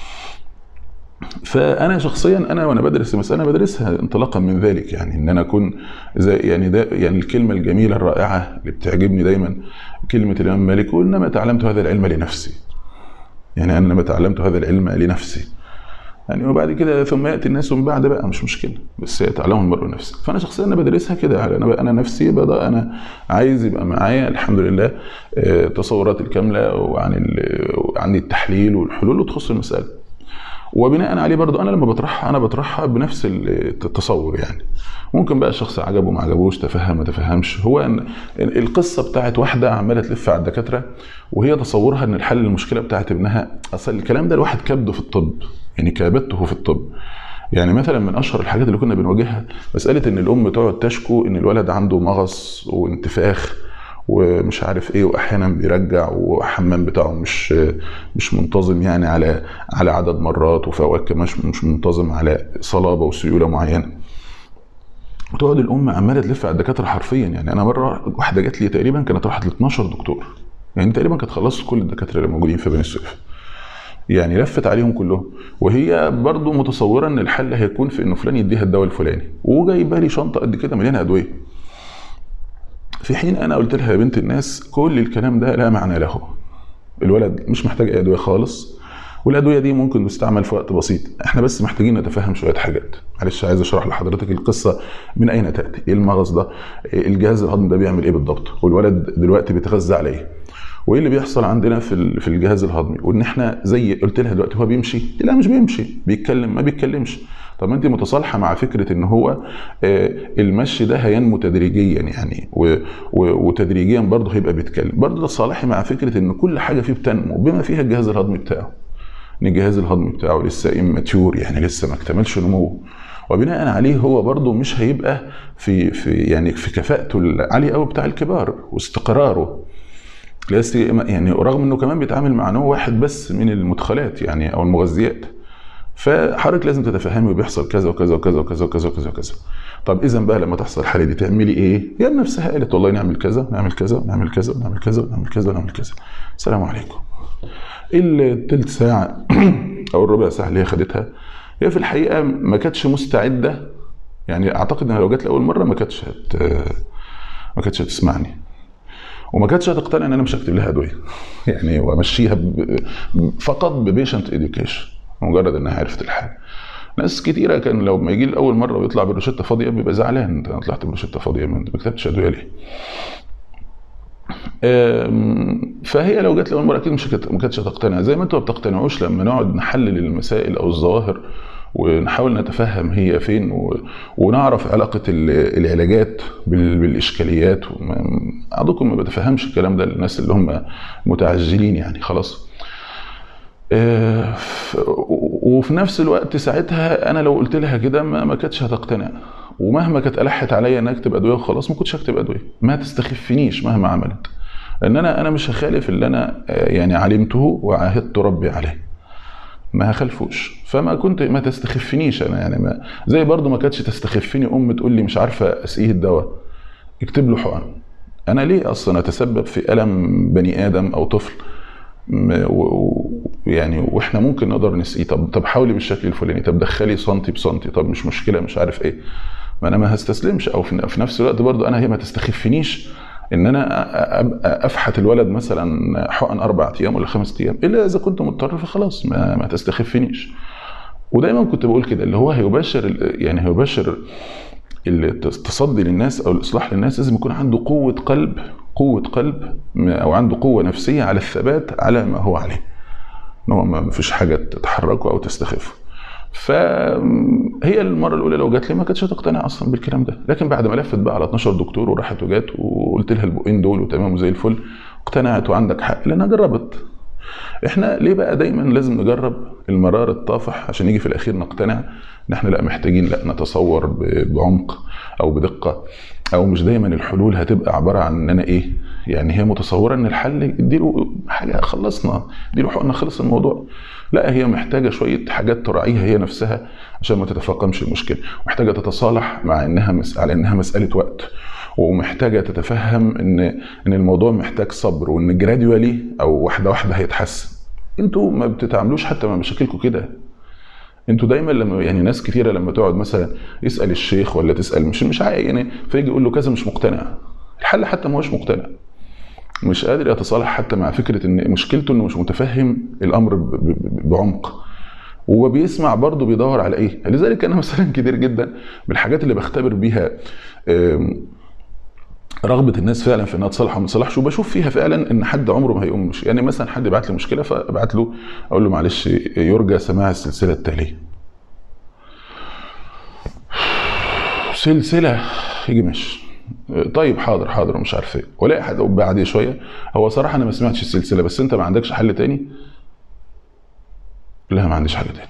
فانا شخصيا انا وانا بدرس المساله بدرسها انطلاقا من ذلك يعني ان انا اكون زي يعني ده يعني الكلمه الجميله الرائعه اللي بتعجبني دايما كلمه الامام مالك وانما تعلمت هذا العلم لنفسي يعني انما تعلمت هذا العلم لنفسي يعني وبعد كده ثم ياتي الناس من بعد بقى مش مشكله بس يتعلم المرء نفسه فانا شخصيا انا بدرسها كده انا انا نفسي بدا انا عايز يبقى معايا الحمد لله آه، تصورات الكامله وعن ال- عن التحليل والحلول اللي تخص المساله وبناء عليه برضو انا لما بطرحها انا بطرحها بنفس التصور يعني ممكن بقى الشخص عجبه ما عجبوش تفهم ما تفهمش هو ان القصه بتاعت واحده عماله تلف على الدكاتره وهي تصورها ان الحل المشكله بتاعت ابنها اصل الكلام ده الواحد كبده في الطب يعني كابته في الطب يعني مثلا من اشهر الحاجات اللي كنا بنواجهها مساله ان الام تقعد تشكو ان الولد عنده مغص وانتفاخ ومش عارف ايه واحيانا بيرجع والحمام بتاعه مش مش منتظم يعني على على عدد مرات وفوائد كمان مش مش منتظم على صلابه وسيوله معينه وتقعد الام عماله تلف على الدكاتره حرفيا يعني انا مره واحده جات لي تقريبا كانت راحت ل 12 دكتور يعني تقريبا كانت خلصت كل الدكاتره اللي موجودين في بني سويف يعني لفت عليهم كلهم وهي برضو متصوره ان الحل هيكون في انه فلان يديها الدواء الفلاني وجايبه لي شنطه قد كده مليانه ادويه في حين انا قلت لها يا بنت الناس كل الكلام ده لا معنى له الولد مش محتاج اي ادويه خالص والادويه دي ممكن تستعمل في وقت بسيط احنا بس محتاجين نتفهم شويه حاجات معلش عايز اشرح لحضرتك القصه من اين تاتي ايه المغص ده إيه الجهاز الهضمي ده بيعمل ايه بالضبط والولد دلوقتي بيتغذى على ايه وايه اللي بيحصل عندنا في ال- في الجهاز الهضمي وان احنا زي قلت لها دلوقتي هو بيمشي لا مش بيمشي بيتكلم ما بيتكلمش طب ما انت متصالحه مع فكره ان هو آه، المشي ده هينمو تدريجيا يعني و- و- وتدريجيا برضه هيبقى بيتكلم برضه تصالحي مع فكره ان كل حاجه فيه بتنمو بما فيها الجهاز الهضمي بتاعه ان الجهاز الهضمي بتاعه لسه اماتيور يعني لسه ما اكتملش نموه وبناء عليه هو برضه مش هيبقى في في يعني في كفاءته العاليه قوي بتاع الكبار واستقراره ليس يعني رغم انه كمان بيتعامل مع نوع واحد بس من المدخلات يعني او المغذيات فحضرتك لازم تتفهمي بيحصل كذا وكذا وكذا وكذا وكذا وكذا وكذا طب اذا بقى لما تحصل الحاله دي تعملي ايه؟ هي نفسها قالت والله نعمل كذا نعمل كذا نعمل كذا نعمل كذا نعمل كذا نعمل كذا السلام عليكم التلت ساعه او الربع ساعه اللي هي خدتها هي في الحقيقه ما كانتش مستعده يعني اعتقد انها لو جت لاول مره ما كانتش هت ما كانتش هتسمعني وما كانتش هتقتنع ان انا مش هكتب لها ادويه يعني وامشيها ب- فقط ببيشنت اديوكيشن مجرد انها عرفت الحال ناس كتيره كان لو ما يجي اول مره ويطلع بالروشته فاضيه بيبقى زعلان انت طلعت بالروشته فاضيه ما انت ما كتبتش ادويه ليه؟ أم، فهي لو جت لاول مره اكيد مش هكت- ما كانتش هتقتنع زي ما انتوا ما بتقتنعوش لما نقعد نحلل المسائل او الظواهر ونحاول نتفهم هي فين و... ونعرف علاقه ال- العلاجات بال... بالاشكاليات وما... بعضكم ما بتفهمش الكلام ده للناس اللي هم متعجلين يعني خلاص آه، ف- وفي نفس الوقت ساعتها انا لو قلت لها كده ما ما كانتش هتقتنع ومهما كانت الحت عليا ان اكتب ادويه وخلاص ما كنتش هكتب ادويه ما تستخفنيش مهما عملت لان انا انا مش هخالف اللي انا آه، يعني علمته وعاهدت ربي عليه ما هخالفوش فما كنت ما تستخفنيش انا يعني ما زي برضو ما كانتش تستخفني ام تقول لي مش عارفه اسقيه الدواء اكتب له حقن انا ليه اصلا اتسبب في الم بني ادم او طفل م- و- و- يعني واحنا ممكن نقدر نسقيه طب طب حاولي بالشكل الفلاني طب دخلي سنتي بسنتي طب مش مشكله مش عارف ايه ما انا ما هستسلمش او في في نفس الوقت برضو انا هي ما تستخفنيش ان انا أ- أ- افحت الولد مثلا حقن اربع ايام ولا خمس ايام الا اذا كنت مضطر فخلاص ما, ما تستخفنيش ودايما كنت بقول كده اللي هو هيبشر ال- يعني هيبشر التصدي للناس او الاصلاح للناس لازم يكون عنده قوه قلب قوه قلب م- او عنده قوه نفسيه على الثبات على ما هو عليه ان هو ما فيش حاجه تتحركه او تستخفه فهي المره الاولى لو جات لي ما كانتش هتقتنع اصلا بالكلام ده لكن بعد ما لفت بقى على 12 دكتور وراحت وجات وقلت لها البقين دول وتمام وزي الفل اقتنعت وعندك حق لانها جربت احنا ليه بقى دايما لازم نجرب المرار الطافح عشان يجي في الاخير نقتنع ان احنا لا محتاجين لا نتصور ب- بعمق او بدقه او مش دايما الحلول هتبقى عباره عن ان انا ايه يعني هي متصوره ان الحل اديله حاجه خلصنا اديله حقنا خلص الموضوع لا هي محتاجه شويه حاجات تراعيها هي نفسها عشان ما تتفاقمش المشكله محتاجه تتصالح مع انها مس... على انها مساله وقت ومحتاجه تتفهم ان ان الموضوع محتاج صبر وان جراديوالي او واحده واحده هيتحسن انتوا ما بتتعاملوش حتى مع مشاكلكم كده انتوا دايما لما يعني ناس كتيره لما تقعد مثلا يسال الشيخ ولا تسال مش مش عاي- يعني فيجي يقول له كذا مش مقتنع الحل حتى ما هوش مقتنع مش قادر يتصالح حتى مع فكره ان مشكلته انه مش متفهم الامر ب- ب- ب- بعمق وبيسمع برضه بيدور على ايه لذلك انا مثلا كتير جدا من الحاجات اللي بختبر بيها آم، رغبه الناس فعلا في انها تصلح وما تصلحش وبشوف فيها فعلا ان حد عمره ما هيقوم مش يعني مثلا حد يبعت لي مشكله فابعت له اقول له معلش يرجى سماع السلسله التاليه سلسله يجي ماشي طيب حاضر حاضر ومش عارف ايه ولاقي حد بعد شويه هو صراحه انا ما سمعتش السلسله بس انت ما عندكش حل تاني لا ما عنديش حل تاني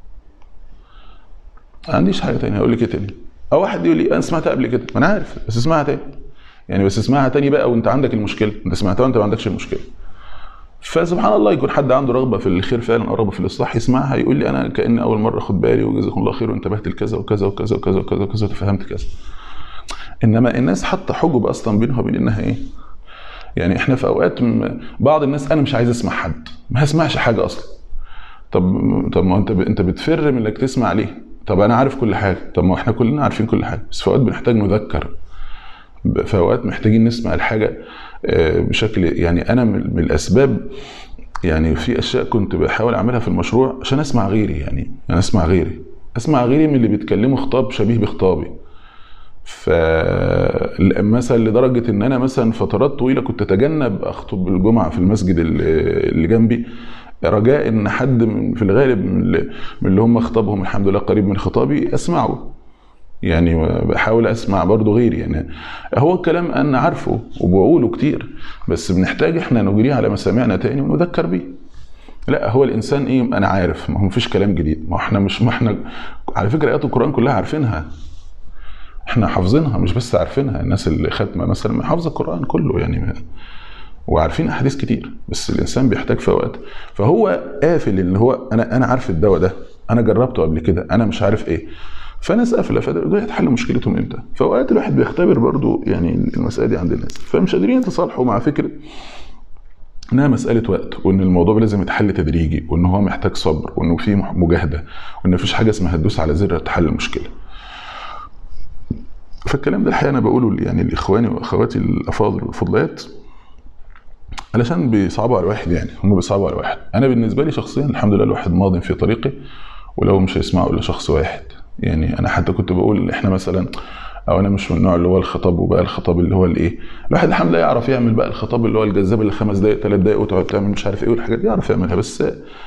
ما عنديش حاجه تانية اقول لك ايه تاني او واحد يقول لي انا سمعتها قبل كده ما انا عارف بس اسمعها تاني يعني بس اسمعها تاني بقى وانت عندك المشكله انت سمعتها وانت ما عندكش المشكله فسبحان الله يكون حد عنده رغبه في الخير فعلا او رغبه في الاصلاح يسمعها يقول لي انا كاني اول مره اخد بالي وجزاكم الله خير وانتبهت لكذا وكذا وكذا وكذا وكذا وكذا وتفهمت كذا انما الناس حاطه حجب اصلا بينها وبين انها ايه يعني احنا في اوقات م- بعض الناس انا مش عايز اسمع حد ما هسمعش حاجه اصلا طب طب ما انت ب- انت بتفر من انك تسمع ليه طب انا عارف كل حاجه طب ما احنا كلنا عارفين كل حاجه بس في اوقات بنحتاج نذكر ب- في اوقات محتاجين نسمع الحاجه آه، بشكل يعني انا من من الاسباب يعني في اشياء كنت بحاول اعملها في المشروع عشان اسمع غيري يعني انا اسمع غيري اسمع غيري من اللي بيتكلموا خطاب شبيه بخطابي ف مثلا لدرجه ان انا مثلا فترات طويله كنت اتجنب اخطب الجمعه في المسجد اللي اللي جنبي رجاء ان حد من في الغالب من اللي, من اللي هم خطابهم الحمد لله قريب من خطابي اسمعه يعني بحاول اسمع برضو غيري يعني هو الكلام انا عارفه وبقوله كتير بس بنحتاج احنا نجريه على مسامعنا تاني ونذكر بيه لا هو الانسان ايه انا عارف ما هو مفيش كلام جديد ما احنا مش ما احنا على فكره ايات القران كلها عارفينها احنا حافظينها مش بس عارفينها الناس اللي ختمه مثلا حافظه القران كله يعني وعارفين احاديث كتير بس الانسان بيحتاج في وقت فهو قافل اللي هو انا انا عارف الدواء ده انا جربته قبل كده انا مش عارف ايه فناس قافله فده هتحل مشكلتهم امتى؟ فاوقات الواحد بيختبر برضو يعني المساله دي عند الناس فمش قادرين يتصالحوا مع فكره انها مساله وقت وان الموضوع لازم يتحل تدريجي وان هو محتاج صبر وانه في مجاهده وان مفيش حاجه اسمها تدوس على زر تحل المشكله. فالكلام ده الحقيقه انا بقوله يعني لاخواني واخواتي الافاضل والفضليات علشان بيصعبوا على الواحد يعني هم بيصعبوا على الواحد انا بالنسبه لي شخصيا الحمد لله الواحد ماض في طريقي ولو مش هيسمعوا الا شخص واحد يعني انا حتى كنت بقول احنا مثلا او انا مش من النوع اللي هو الخطاب وبقى الخطاب اللي هو الايه الواحد الحمد لله يعرف يعمل بقى الخطاب اللي هو الجذاب اللي خمس دقائق ثلاث دقائق وتقعد تعمل مش عارف ايه والحاجات دي يعرف يعملها بس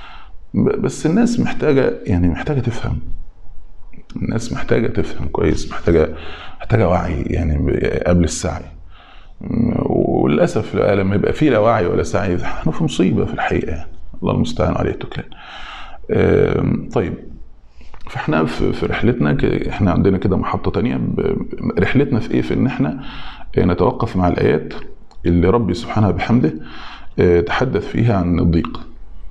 بس الناس محتاجه يعني محتاجه تفهم الناس محتاجه تفهم كويس محتاجه محتاجه وعي يعني قبل السعي وللاسف لما يبقى في لا وعي ولا سعي احنا في مصيبه في الحقيقه يعني الله المستعان عليه التكلان طيب فاحنا في رحلتنا احنا عندنا كده محطه تانية رحلتنا في ايه في ان احنا نتوقف مع الايات اللي ربي سبحانه بحمده تحدث فيها عن الضيق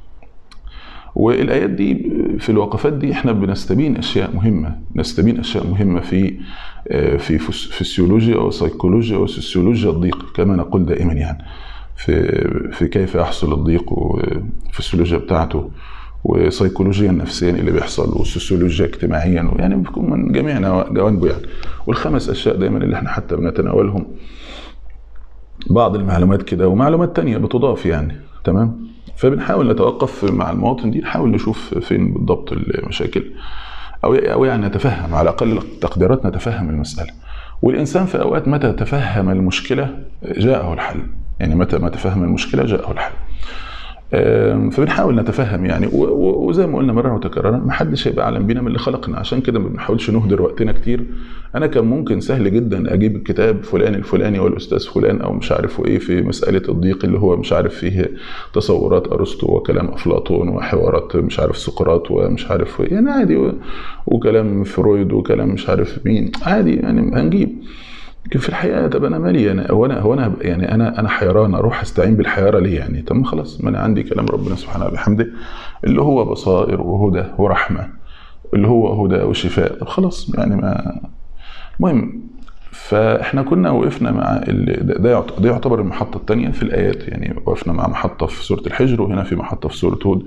والايات دي في الوقفات دي احنا بنستبين اشياء مهمه نستبين اشياء مهمه في في فسيولوجيا وسيكولوجيا وسوسيولوجيا الضيق كما نقول دائما يعني في في كيف يحصل الضيق والفسيولوجيا بتاعته وسيكولوجيا نفسيا اللي بيحصل وسوسيولوجيا اجتماعيا يعني بيكون من جميع جوانبه يعني والخمس اشياء دايما اللي احنا حتى بنتناولهم بعض المعلومات كده ومعلومات تانية بتضاف يعني تمام فبنحاول نتوقف مع المواطن دي نحاول نشوف فين بالضبط المشاكل او او يعني نتفهم على اقل تقديرات نتفهم المساله والانسان في اوقات متى تفهم المشكله جاءه الحل يعني متى ما تفهم المشكله جاءه الحل فبنحاول نتفهم يعني وزي ما قلنا مره وتكرارا ما حدش هيبقى اعلم بينا من اللي خلقنا عشان كده ما بنحاولش نهدر وقتنا كتير انا كان ممكن سهل جدا اجيب الكتاب فلان الفلاني والاستاذ فلان او مش عارف ايه في مساله الضيق اللي هو مش عارف فيه تصورات ارسطو وكلام افلاطون وحوارات مش عارف سقراط ومش عارف ايه يعني عادي وكلام فرويد وكلام مش عارف مين عادي يعني هنجيب لكن في الحقيقه طب انا مالي انا هو انا هو انا يعني انا انا حيران اروح استعين بالحياره ليه يعني طب خلاص ما انا عندي كلام ربنا سبحانه وبحمده اللي هو بصائر وهدى ورحمه اللي هو هدى وشفاء طب خلاص يعني ما المهم فاحنا كنا وقفنا مع ده ده يعتبر المحطه الثانيه في الايات يعني وقفنا مع محطه في سوره الحجر وهنا في محطه في سوره هود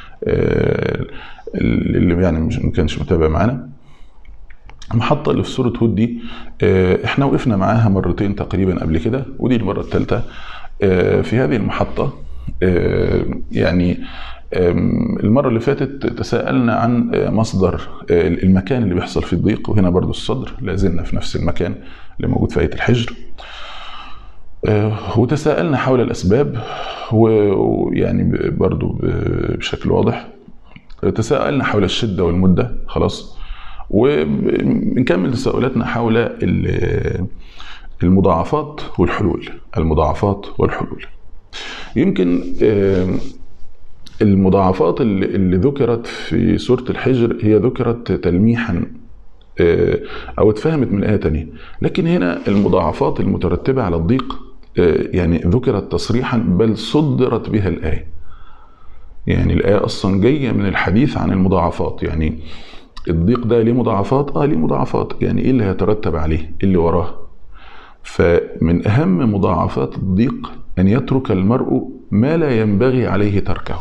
اللي يعني مش ما كانش متابع معانا المحطة اللي في سورة هود دي احنا وقفنا معاها مرتين تقريبا قبل كده ودي المرة الثالثة في هذه المحطة يعني أم، المرة اللي فاتت تساءلنا عن آه، مصدر آه، المكان اللي بيحصل فيه الضيق وهنا برضو الصدر لا زلنا في نفس المكان اللي موجود في آية الحجر آه، وتساءلنا حول الأسباب و- ويعني ب- برضو ب- بشكل واضح تساءلنا حول الشدة والمدة خلاص وبنكمل تساؤلاتنا حول ال- المضاعفات والحلول المضاعفات والحلول يمكن آه، المضاعفات اللي اللي ذكرت في سورة الحجر هي ذكرت تلميحا آه، أو اتفهمت من آية تانية لكن هنا المضاعفات المترتبة على الضيق آه، يعني ذكرت تصريحا بل صدرت بها الآية يعني الآية أصلا جاية من الحديث عن المضاعفات يعني الضيق ده ليه مضاعفات؟ اه ليه مضاعفات يعني ايه اللي هيترتب عليه؟ ايه اللي وراه؟ فمن أهم مضاعفات الضيق أن يترك المرء ما لا ينبغي عليه تركه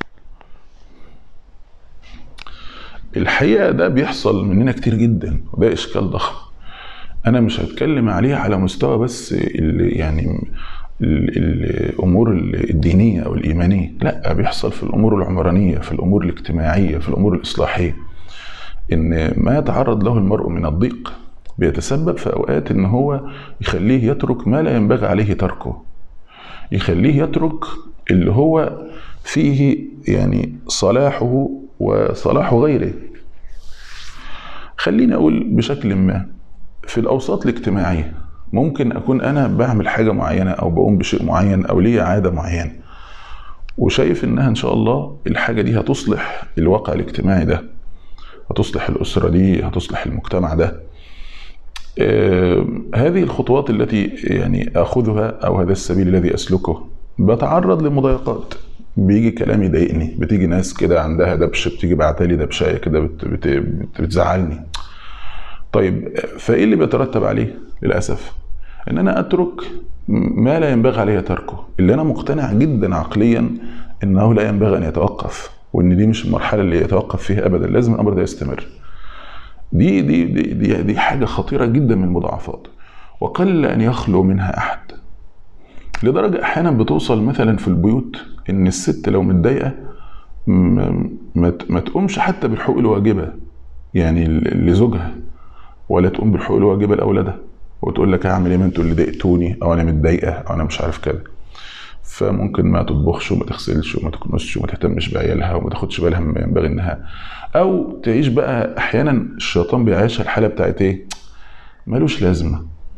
الحقيقة ده بيحصل مننا كتير جدا وده إشكال ضخم أنا مش هتكلم عليه على مستوى بس اللي يعني ال- الأمور الدينية أو الإيمانية لا بيحصل في الأمور العمرانية في الأمور الاجتماعية في الأمور الإصلاحية إن ما يتعرض له المرء من الضيق بيتسبب في أوقات إن هو يخليه يترك ما لا ينبغي عليه تركه يخليه يترك اللي هو فيه يعني صلاحه وصلاح غيره خليني أقول بشكل ما في الأوساط الاجتماعية ممكن أكون أنا بعمل حاجة معينة أو بقوم بشيء معين أو ليا عادة معينة وشايف إنها إن شاء الله الحاجة دي هتصلح الواقع الاجتماعي ده هتصلح الأسرة دي هتصلح المجتمع ده آه، هذه الخطوات التي يعني اخذها او هذا السبيل الذي اسلكه بتعرض لمضايقات بيجي كلام يضايقني بتيجي ناس كده عندها دبش بتيجي بعتلي دبشايه كده بت بت بت بتزعلني طيب فايه اللي بيترتب عليه للاسف ان انا اترك ما لا ينبغي عليه تركه اللي انا مقتنع جدا عقليا انه لا ينبغي ان يتوقف وان دي مش المرحله اللي يتوقف فيها ابدا لازم الامر ده يستمر دي دي دي دي, دي حاجه خطيره جدا من المضاعفات وقل ان يخلو منها احد لدرجه احيانا بتوصل مثلا في البيوت ان الست لو متضايقه م- ما ت- ما تقومش حتى بالحقوق الواجبه يعني ل- لزوجها ولا تقوم بالحقوق الواجبه لاولادها وتقول لك هعمل ايه ما انتوا اللي ضايقتوني او انا متضايقه او انا مش عارف كده فممكن ما تطبخش وما تغسلش وما تكنسش وما تهتمش بعيالها وما تاخدش بالها مما ينبغي انها او تعيش بقى احيانا الشيطان بيعيشها الحاله بتاعت ايه ملوش لازمه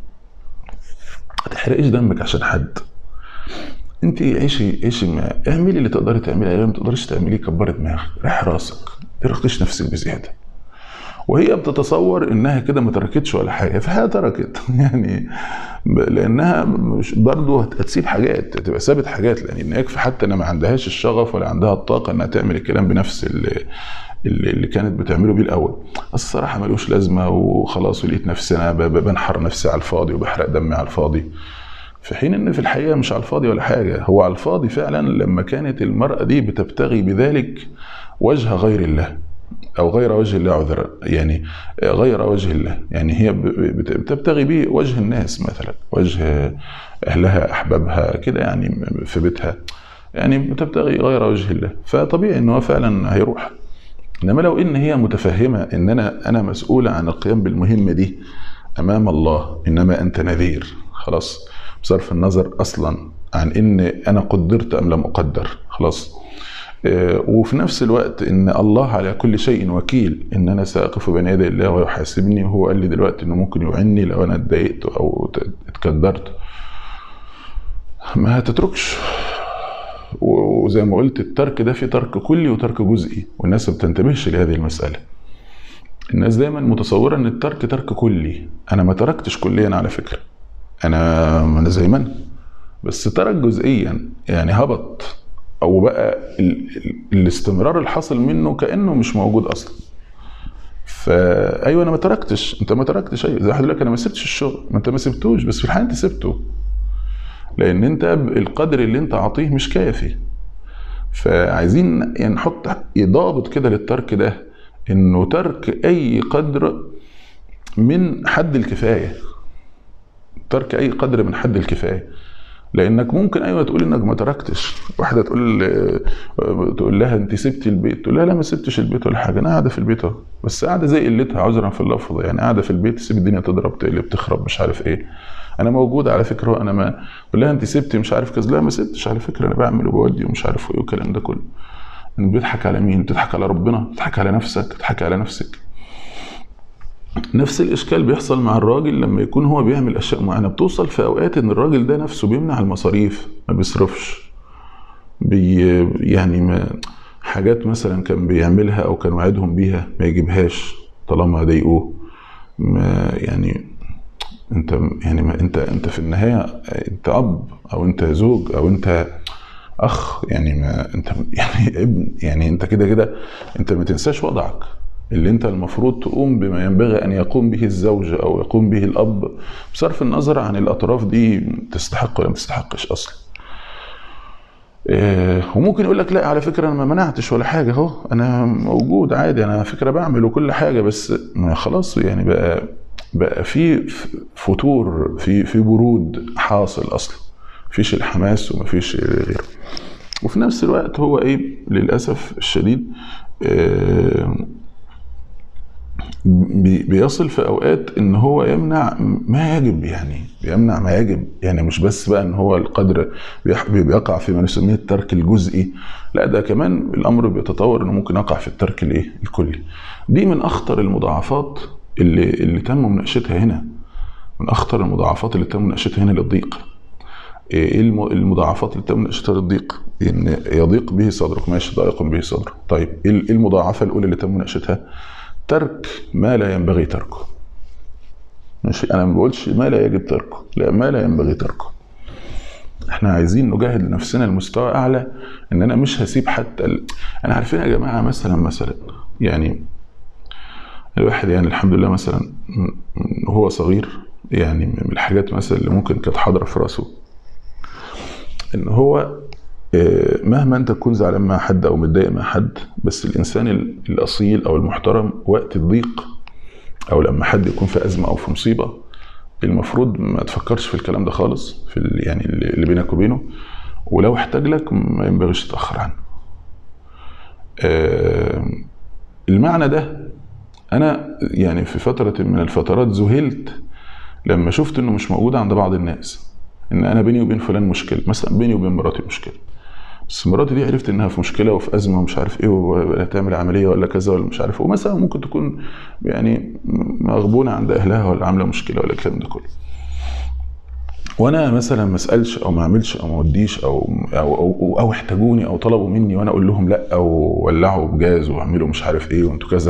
ما تحرقيش دمك عشان حد انت عيشي عيشي ما اعملي اللي تقدري تعمليه اللي ما تقدريش تعمليه كبري دماغك ريح راسك ما ترخيش نفسك بزياده وهي بتتصور انها كده ما تركتش ولا حاجه فهي تركت يعني ب- لانها مش برضه هت- هتسيب حاجات هتبقى سابت حاجات لان يكفي حتى انها ما عندهاش الشغف ولا عندها الطاقه انها تعمل الكلام بنفس اللي, اللي اللي كانت بتعمله بيه الاول بس الصراحه ملوش لازمه وخلاص ولقيت نفسي انا ب- ب- بنحر نفسي على الفاضي وبحرق دمي على الفاضي في حين ان في الحقيقه مش على الفاضي ولا حاجه هو على الفاضي فعلا لما كانت المراه دي بتبتغي بذلك وجه غير الله او غير وجه الله عذرا يعني غير وجه الله يعني هي ب- بت- بتبتغي به وجه الناس مثلا وجه اهلها احبابها كده يعني في بيتها يعني بتبتغي غير وجه الله فطبيعي ان هو فعلا هيروح انما لو ان هي متفهمه ان انا انا مسؤوله عن القيام بالمهمه دي امام الله انما انت نذير خلاص بصرف النظر اصلا عن ان انا قدرت ام لم اقدر خلاص آه، وفي نفس الوقت ان الله على كل شيء وكيل ان انا ساقف بين يدي الله ويحاسبني وهو قال لي دلوقتي انه ممكن يعني لو انا اتضايقت او ت- اتكدرت ما هتتركش و- وزي ما قلت الترك ده في ترك كلي وترك جزئي والناس ما بتنتبهش لهذه المسألة الناس دايما متصورة ان الترك ترك كلي انا ما تركتش كليا على فكرة انا ما انا زي ما انا بس ترك جزئيا يعني هبط او بقى ال... ال... الاستمرار الحاصل منه كانه مش موجود اصلا فايوه انا ما تركتش انت ما تركتش ايوه زي واحد يقول لك انا ما سبتش الشغل ما انت ما سبتوش بس في الحقيقه انت سبته لان انت القدر اللي انت عاطيه مش كافي فعايزين يعني نحط ضابط كده للترك ده انه ترك اي قدر من حد الكفايه ترك اي قدر من حد الكفايه لانك ممكن ايوه تقول انك ما تركتش واحده تقول تقول لها انت سبتي البيت تقول لها لا ما سبتش البيت ولا حاجه انا قاعده في البيت اهو بس قاعده زي قلتها عذرا في اللفظ يعني قاعده في البيت تسيب الدنيا تضرب تقلب تخرب مش عارف ايه انا موجود على فكره انا ما تقول لها انت سبتي مش عارف كذا لا ما سبتش على فكره انا بعمل وبودي ومش عارف ايه والكلام ده كله انت بتضحك على مين بتضحك على ربنا بتضحك على نفسك بتضحك على نفسك نفس الاشكال بيحصل مع الراجل لما يكون هو بيعمل اشياء معينه بتوصل في اوقات ان الراجل ده نفسه بيمنع المصاريف ما بيصرفش بي يعني ما حاجات مثلا كان بيعملها او كان وعدهم بيها ما يجيبهاش طالما ضايقوه ما يعني انت يعني ما انت انت في النهايه انت اب او انت زوج او انت اخ يعني ما انت يعني ابن يعني انت كده كده انت ما تنساش وضعك اللي انت المفروض تقوم بما ينبغي ان يقوم به الزوج او يقوم به الاب بصرف النظر عن الاطراف دي تستحق ولا ما تستحقش اصلا إيه وممكن يقول لك لا على فكره انا ما منعتش ولا حاجه اهو انا موجود عادي انا على فكره بعمل وكل حاجه بس خلاص يعني بقى بقى في فتور في في برود حاصل اصلا مفيش الحماس ومفيش غيره وفي نفس الوقت هو ايه للاسف الشديد إيه بيصل في اوقات ان هو يمنع ما يجب يعني بيمنع ما يجب يعني مش بس بقى ان هو القدر بيقع في ما نسميه الترك الجزئي لا ده كمان الامر بيتطور انه ممكن يقع في الترك الايه الكلي دي من اخطر المضاعفات اللي اللي تم مناقشتها هنا من اخطر المضاعفات اللي تم مناقشتها هنا للضيق ايه المضاعفات اللي تم مناقشتها للضيق ان يضيق به صدرك ماشي ضائق به صدرك طيب ايه المضاعفه الاولى اللي تم مناقشتها ترك ما لا ينبغي تركه ماشي انا ما بقولش ما لا يجب تركه لا ما لا ينبغي تركه احنا عايزين نجاهد لنفسنا لمستوى اعلى ان انا مش هسيب حتى ال... انا عارفين يا جماعه مثلا مثلا يعني الواحد يعني الحمد لله مثلا وهو صغير يعني من الحاجات مثلا اللي ممكن كانت حاضره في راسه ان هو مهما انت تكون زعلان مع حد او متضايق مع حد بس الانسان الاصيل او المحترم وقت الضيق او لما حد يكون في ازمه او في مصيبه المفروض ما تفكرش في الكلام ده خالص في يعني اللي بينك وبينه ولو احتاج لك ما ينبغيش تتاخر عنه المعنى ده انا يعني في فتره من الفترات ذهلت لما شفت انه مش موجود عند بعض الناس ان انا بيني وبين فلان مشكله مثلا بيني وبين مراتي مشكله بس مراتي دي عرفت انها في مشكله وفي ازمه ومش عارف ايه ولا تعمل عمليه ولا كذا ولا مش عارف ومثلا ممكن تكون يعني مغبونه عند اهلها ولا عامله مشكله ولا الكلام ده كله وانا مثلا ما اسالش او ما اعملش او ما اوديش أو, او او او احتاجوني او طلبوا مني وانا اقول لهم لا او ولعوا بجاز واعملوا مش عارف ايه وانتوا كذا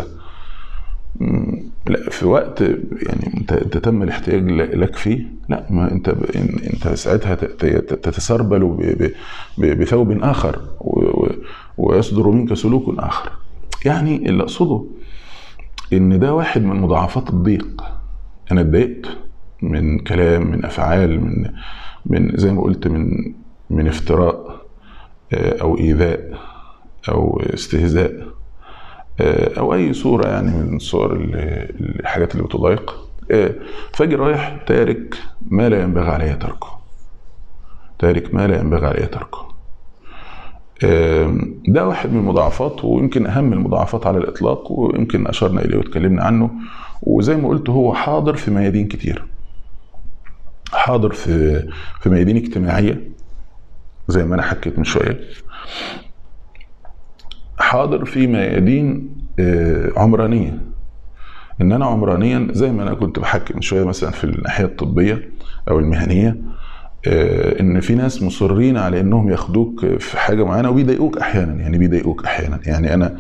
لا في وقت يعني انت انت تم الاحتياج لك فيه لا ما انت انت ساعتها تتسربل بثوب اخر ويصدر منك سلوك اخر يعني اللي اقصده ان ده واحد من مضاعفات الضيق انا اتضايقت من كلام من افعال من من زي ما قلت من من افتراء او ايذاء او استهزاء او اي صوره يعني من صور الحاجات اللي بتضايق فاجي رايح تارك ما لا ينبغي علي تركه تارك ما لا ينبغي علي تركه ده واحد من المضاعفات ويمكن اهم المضاعفات على الاطلاق ويمكن اشرنا اليه واتكلمنا عنه وزي ما قلت هو حاضر في ميادين كتير حاضر في في ميادين اجتماعيه زي ما انا حكيت من شويه حاضر في ميادين عمرانيه ان انا عمرانيا زي ما انا كنت بحكي من شويه مثلا في الناحيه الطبيه او المهنيه ان في ناس مصرين على انهم ياخدوك في حاجه معينه وبيضايقوك احيانا يعني بيضايقوك احيانا يعني انا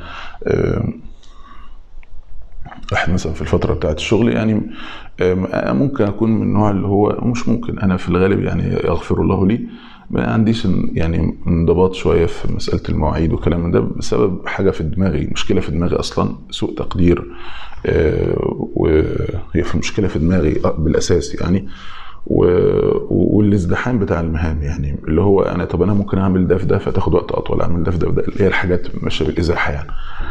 واحد مثلا في الفتره بتاعت الشغل يعني ممكن اكون من النوع اللي هو مش ممكن انا في الغالب يعني يغفر الله لي ما عنديش يعني انضباط شويه في مساله المواعيد والكلام من ده بسبب حاجه في دماغي مشكله في دماغي اصلا سوء تقدير وهي في مشكله في دماغي بالاساس يعني و- والازدحام بتاع المهام يعني اللي هو انا طب انا ممكن اعمل ده في ده فتاخد وقت اطول اعمل ده في ده في ده اللي هي الحاجات ماشيه بالازاحه يعني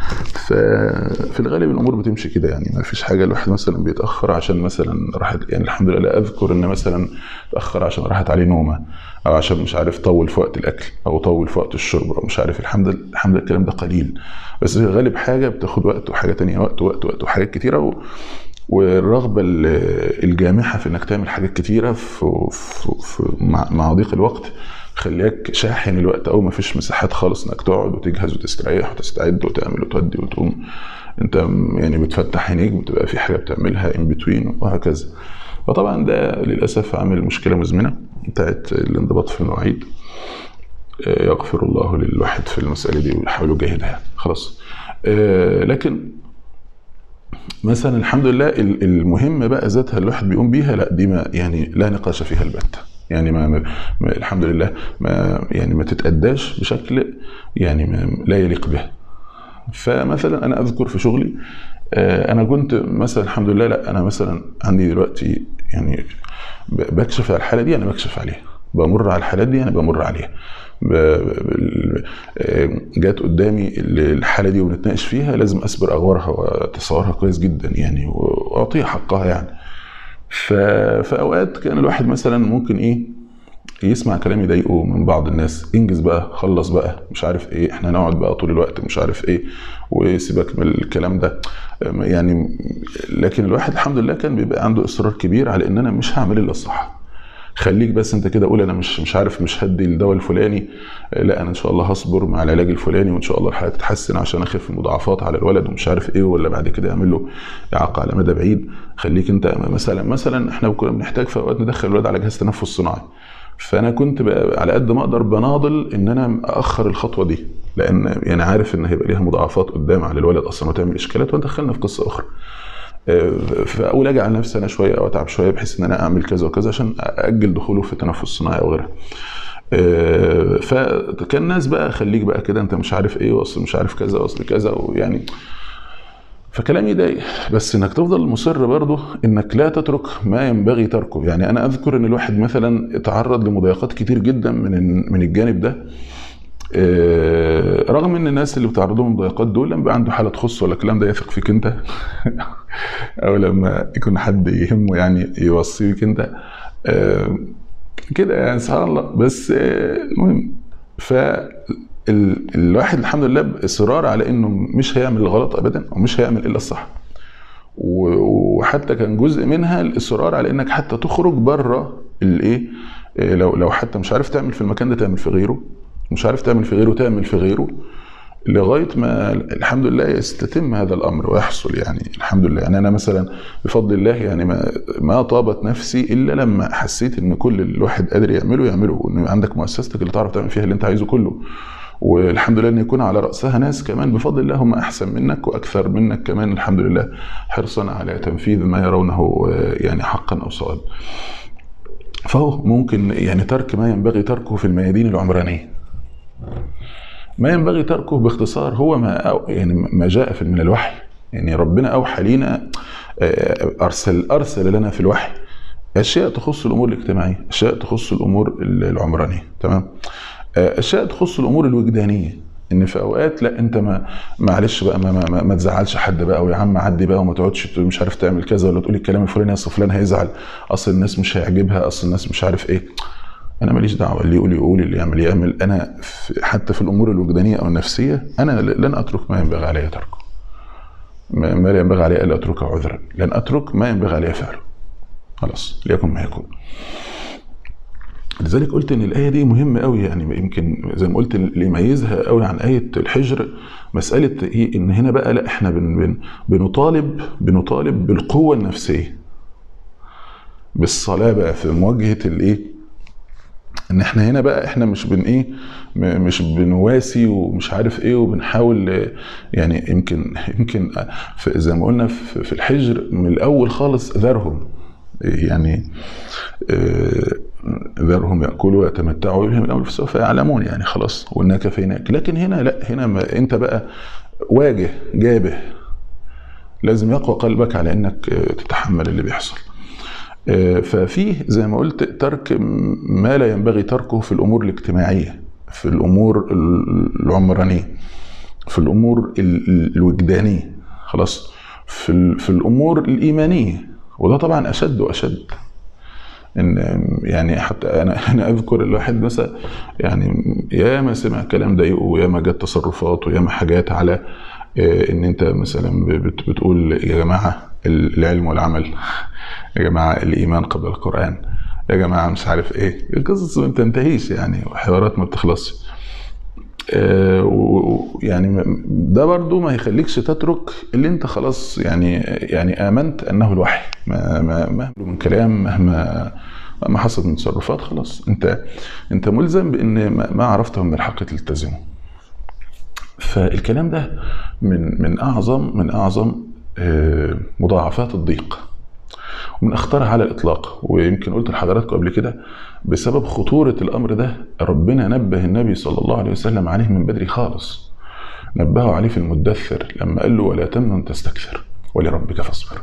ففي الغالب الامور بتمشي كده يعني ما فيش حاجه الواحد مثلا بيتاخر عشان مثلا راحت يعني الحمد لله لا اذكر ان مثلا اتاخر عشان راحت عليه نومه او عشان مش عارف طول في وقت الاكل او طول في وقت الشرب او مش عارف الحمد لله الحمد لله الكلام ده قليل بس في الغالب حاجه بتاخد وقت وحاجه تانية وقت وقت وقت وحاجات كتيره و... والرغبه ال- الجامحه في انك تعمل حاجات كتيره في, في, في مع, مع ضيق الوقت خليك شاحن الوقت او ما فيش مساحات خالص انك تقعد وتجهز وتستريح وتستعد وتعمل وتودي وتقوم انت م- يعني بتفتح عينيك بتبقى في حاجه بتعملها ان بتوين وهكذا فطبعا ده للاسف عامل مشكله مزمنه بتاعت الانضباط في المواعيد آه، يغفر الله للواحد في المساله دي ويحاول يجاهدها خلاص آه، لكن مثلا الحمد لله ال- المهمه بقى ذاتها الواحد بيقوم بيها لا دي ما يعني لا نقاش فيها البتة يعني ما, ما ما- الحمد لله ما يعني ما تتأداش بشكل يعني ما لا يليق به فمثلا انا اذكر في شغلي آه، انا كنت مثلا الحمد لله لا انا مثلا عندي دلوقتي يعني ب- بكشف على الحاله دي انا بكشف عليها بمر على الحالات دي انا بمر عليها ب- ب- آه، جات قدامي الحاله دي وبنتناقش فيها لازم اسبر اغوارها واتصورها كويس جدا يعني واعطيها حقها يعني ف... فاوقات كان الواحد مثلا ممكن ايه يسمع كلام يضايقه من بعض الناس انجز بقى خلص بقى مش عارف ايه احنا نقعد بقى طول الوقت مش عارف ايه وسيبك من الكلام ده يعني لكن الواحد الحمد لله كان بيبقى عنده اصرار كبير على ان انا مش هعمل الا الصح خليك بس انت كده قول انا مش مش عارف مش هدي الدواء الفلاني لا انا ان شاء الله هصبر مع العلاج الفلاني وان شاء الله الحاله تتحسن عشان اخف المضاعفات على الولد ومش عارف ايه ولا بعد كده يعمل له اعاقه على مدى بعيد خليك انت مثلا مثلا احنا كنا بنحتاج في اوقات ندخل الولد على جهاز تنفس صناعي فانا كنت بقى على قد ما اقدر بناضل ان انا اخر الخطوه دي لان يعني عارف ان هيبقى ليها مضاعفات قدام على الولد اصلا وتعمل اشكالات وندخلنا في قصه اخرى فاقول اجي على نفسي انا شويه او اتعب شويه بحيث ان انا اعمل كذا وكذا عشان اجل دخوله في التنفس الصناعي او غيرها فكان الناس بقى خليك بقى كده انت مش عارف ايه واصل مش عارف كذا واصل كذا ويعني فكلامي يضايق بس انك تفضل مصر برضه انك لا تترك ما ينبغي تركه يعني انا اذكر ان الواحد مثلا اتعرض لمضايقات كتير جدا من من الجانب ده رغم ان الناس اللي بتعرضوا للمضايقات دول لما يبقى عنده حاله تخص ولا الكلام ده يثق فيك انت او لما يكون حد يهمه يعني يوصيك انت كده يعني سبحان الله بس المهم ف الواحد الحمد لله باصرار على انه مش هيعمل الغلط ابدا ومش هيعمل الا الصح وحتى كان جزء منها الاصرار على انك حتى تخرج بره الايه لو لو حتى مش عارف تعمل في المكان ده تعمل في غيره مش عارف تعمل في غيره تعمل في غيره لغايه ما الحمد لله يستتم هذا الامر ويحصل يعني الحمد لله يعني انا مثلا بفضل الله يعني ما ما طابت نفسي الا لما حسيت ان كل الواحد قادر يعمله يعمله وان عندك مؤسستك اللي تعرف تعمل فيها اللي انت عايزه كله والحمد لله ان يكون على راسها ناس كمان بفضل الله هم احسن منك واكثر منك كمان الحمد لله حرصا على تنفيذ ما يرونه يعني حقا او صواب فهو ممكن يعني ترك ما ينبغي تركه في الميادين العمرانيه ما ينبغي تركه باختصار هو ما يعني ما جاء من الوحي يعني ربنا اوحى لينا ارسل ارسل لنا في الوحي اشياء تخص الامور الاجتماعيه اشياء تخص الامور العمرانيه تمام اشياء تخص الامور الوجدانيه ان في اوقات لا انت ما معلش بقى ما, ما, ما تزعلش حد بقى ويا عم عدي بقى وما تقعدش مش عارف تعمل كذا ولا تقول الكلام الفلاني اصل فلان هيزعل اصل الناس مش هيعجبها اصل الناس مش عارف اي انا ماليش دعوه اللي يقول يقول اللي يعمل يعمل انا في حتى في الامور الوجدانيه او النفسيه انا لن اترك ما ينبغي علي تركه ما لا ينبغي علي الا اتركه عذرا لن اترك ما ينبغي علي فعله خلاص ليكن ما يكون لذلك قلت ان الايه دي مهمه قوي يعني يمكن زي ما قلت اللي يميزها قوي عن ايه الحجر مساله ايه ان هنا بقى لا احنا بن بن بنطالب بنطالب بالقوه النفسيه بالصلابه في مواجهه الايه ان احنا هنا بقى احنا مش بن ايه مش بنواسي ومش عارف ايه وبنحاول يعني يمكن يمكن زي ما قلنا في الحجر من الاول خالص ذرهم يعني ذرهم ياكلوا ويتمتعوا ويلهم الامر فسوف يعلمون يعني خلاص وإنا كفيناك لكن هنا لا هنا ما انت بقى واجه جابه لازم يقوى قلبك على انك تتحمل اللي بيحصل آه، ففيه زي ما قلت ترك ما لا ينبغي تركه في الامور الاجتماعيه في الامور العمرانيه في الامور ال- ال- الوجدانيه خلاص في ال- في الامور الايمانيه وده طبعا اشد واشد ان يعني حتى انا انا اذكر الواحد مثلا يعني ياما سمع كلام ضايقه وياما جت تصرفات وياما حاجات على آه، ان انت مثلا بت- بتقول يا جماعه العلم والعمل يا جماعه الايمان قبل القران يا جماعه مش عارف ايه القصص ما بتنتهيش يعني وحوارات ما بتخلصش آه، و- يعني م- ده برضو ما يخليكش تترك اللي انت خلاص يعني يعني امنت انه الوحي ما ما مهما من كلام مهما مهما حصلت من تصرفات خلاص انت انت ملزم بان ما ما عرفته من الحق تلتزمه فالكلام ده من من اعظم من اعظم آه، مضاعفات الضيق ومن اخطرها على الاطلاق ويمكن قلت لحضراتكم قبل كده بسبب خطوره الامر ده ربنا نبه النبي صلى الله عليه وسلم عليه من بدري خالص نبهه عليه في المدثر لما قال له ولا تمنن تستكثر ولربك فاصبر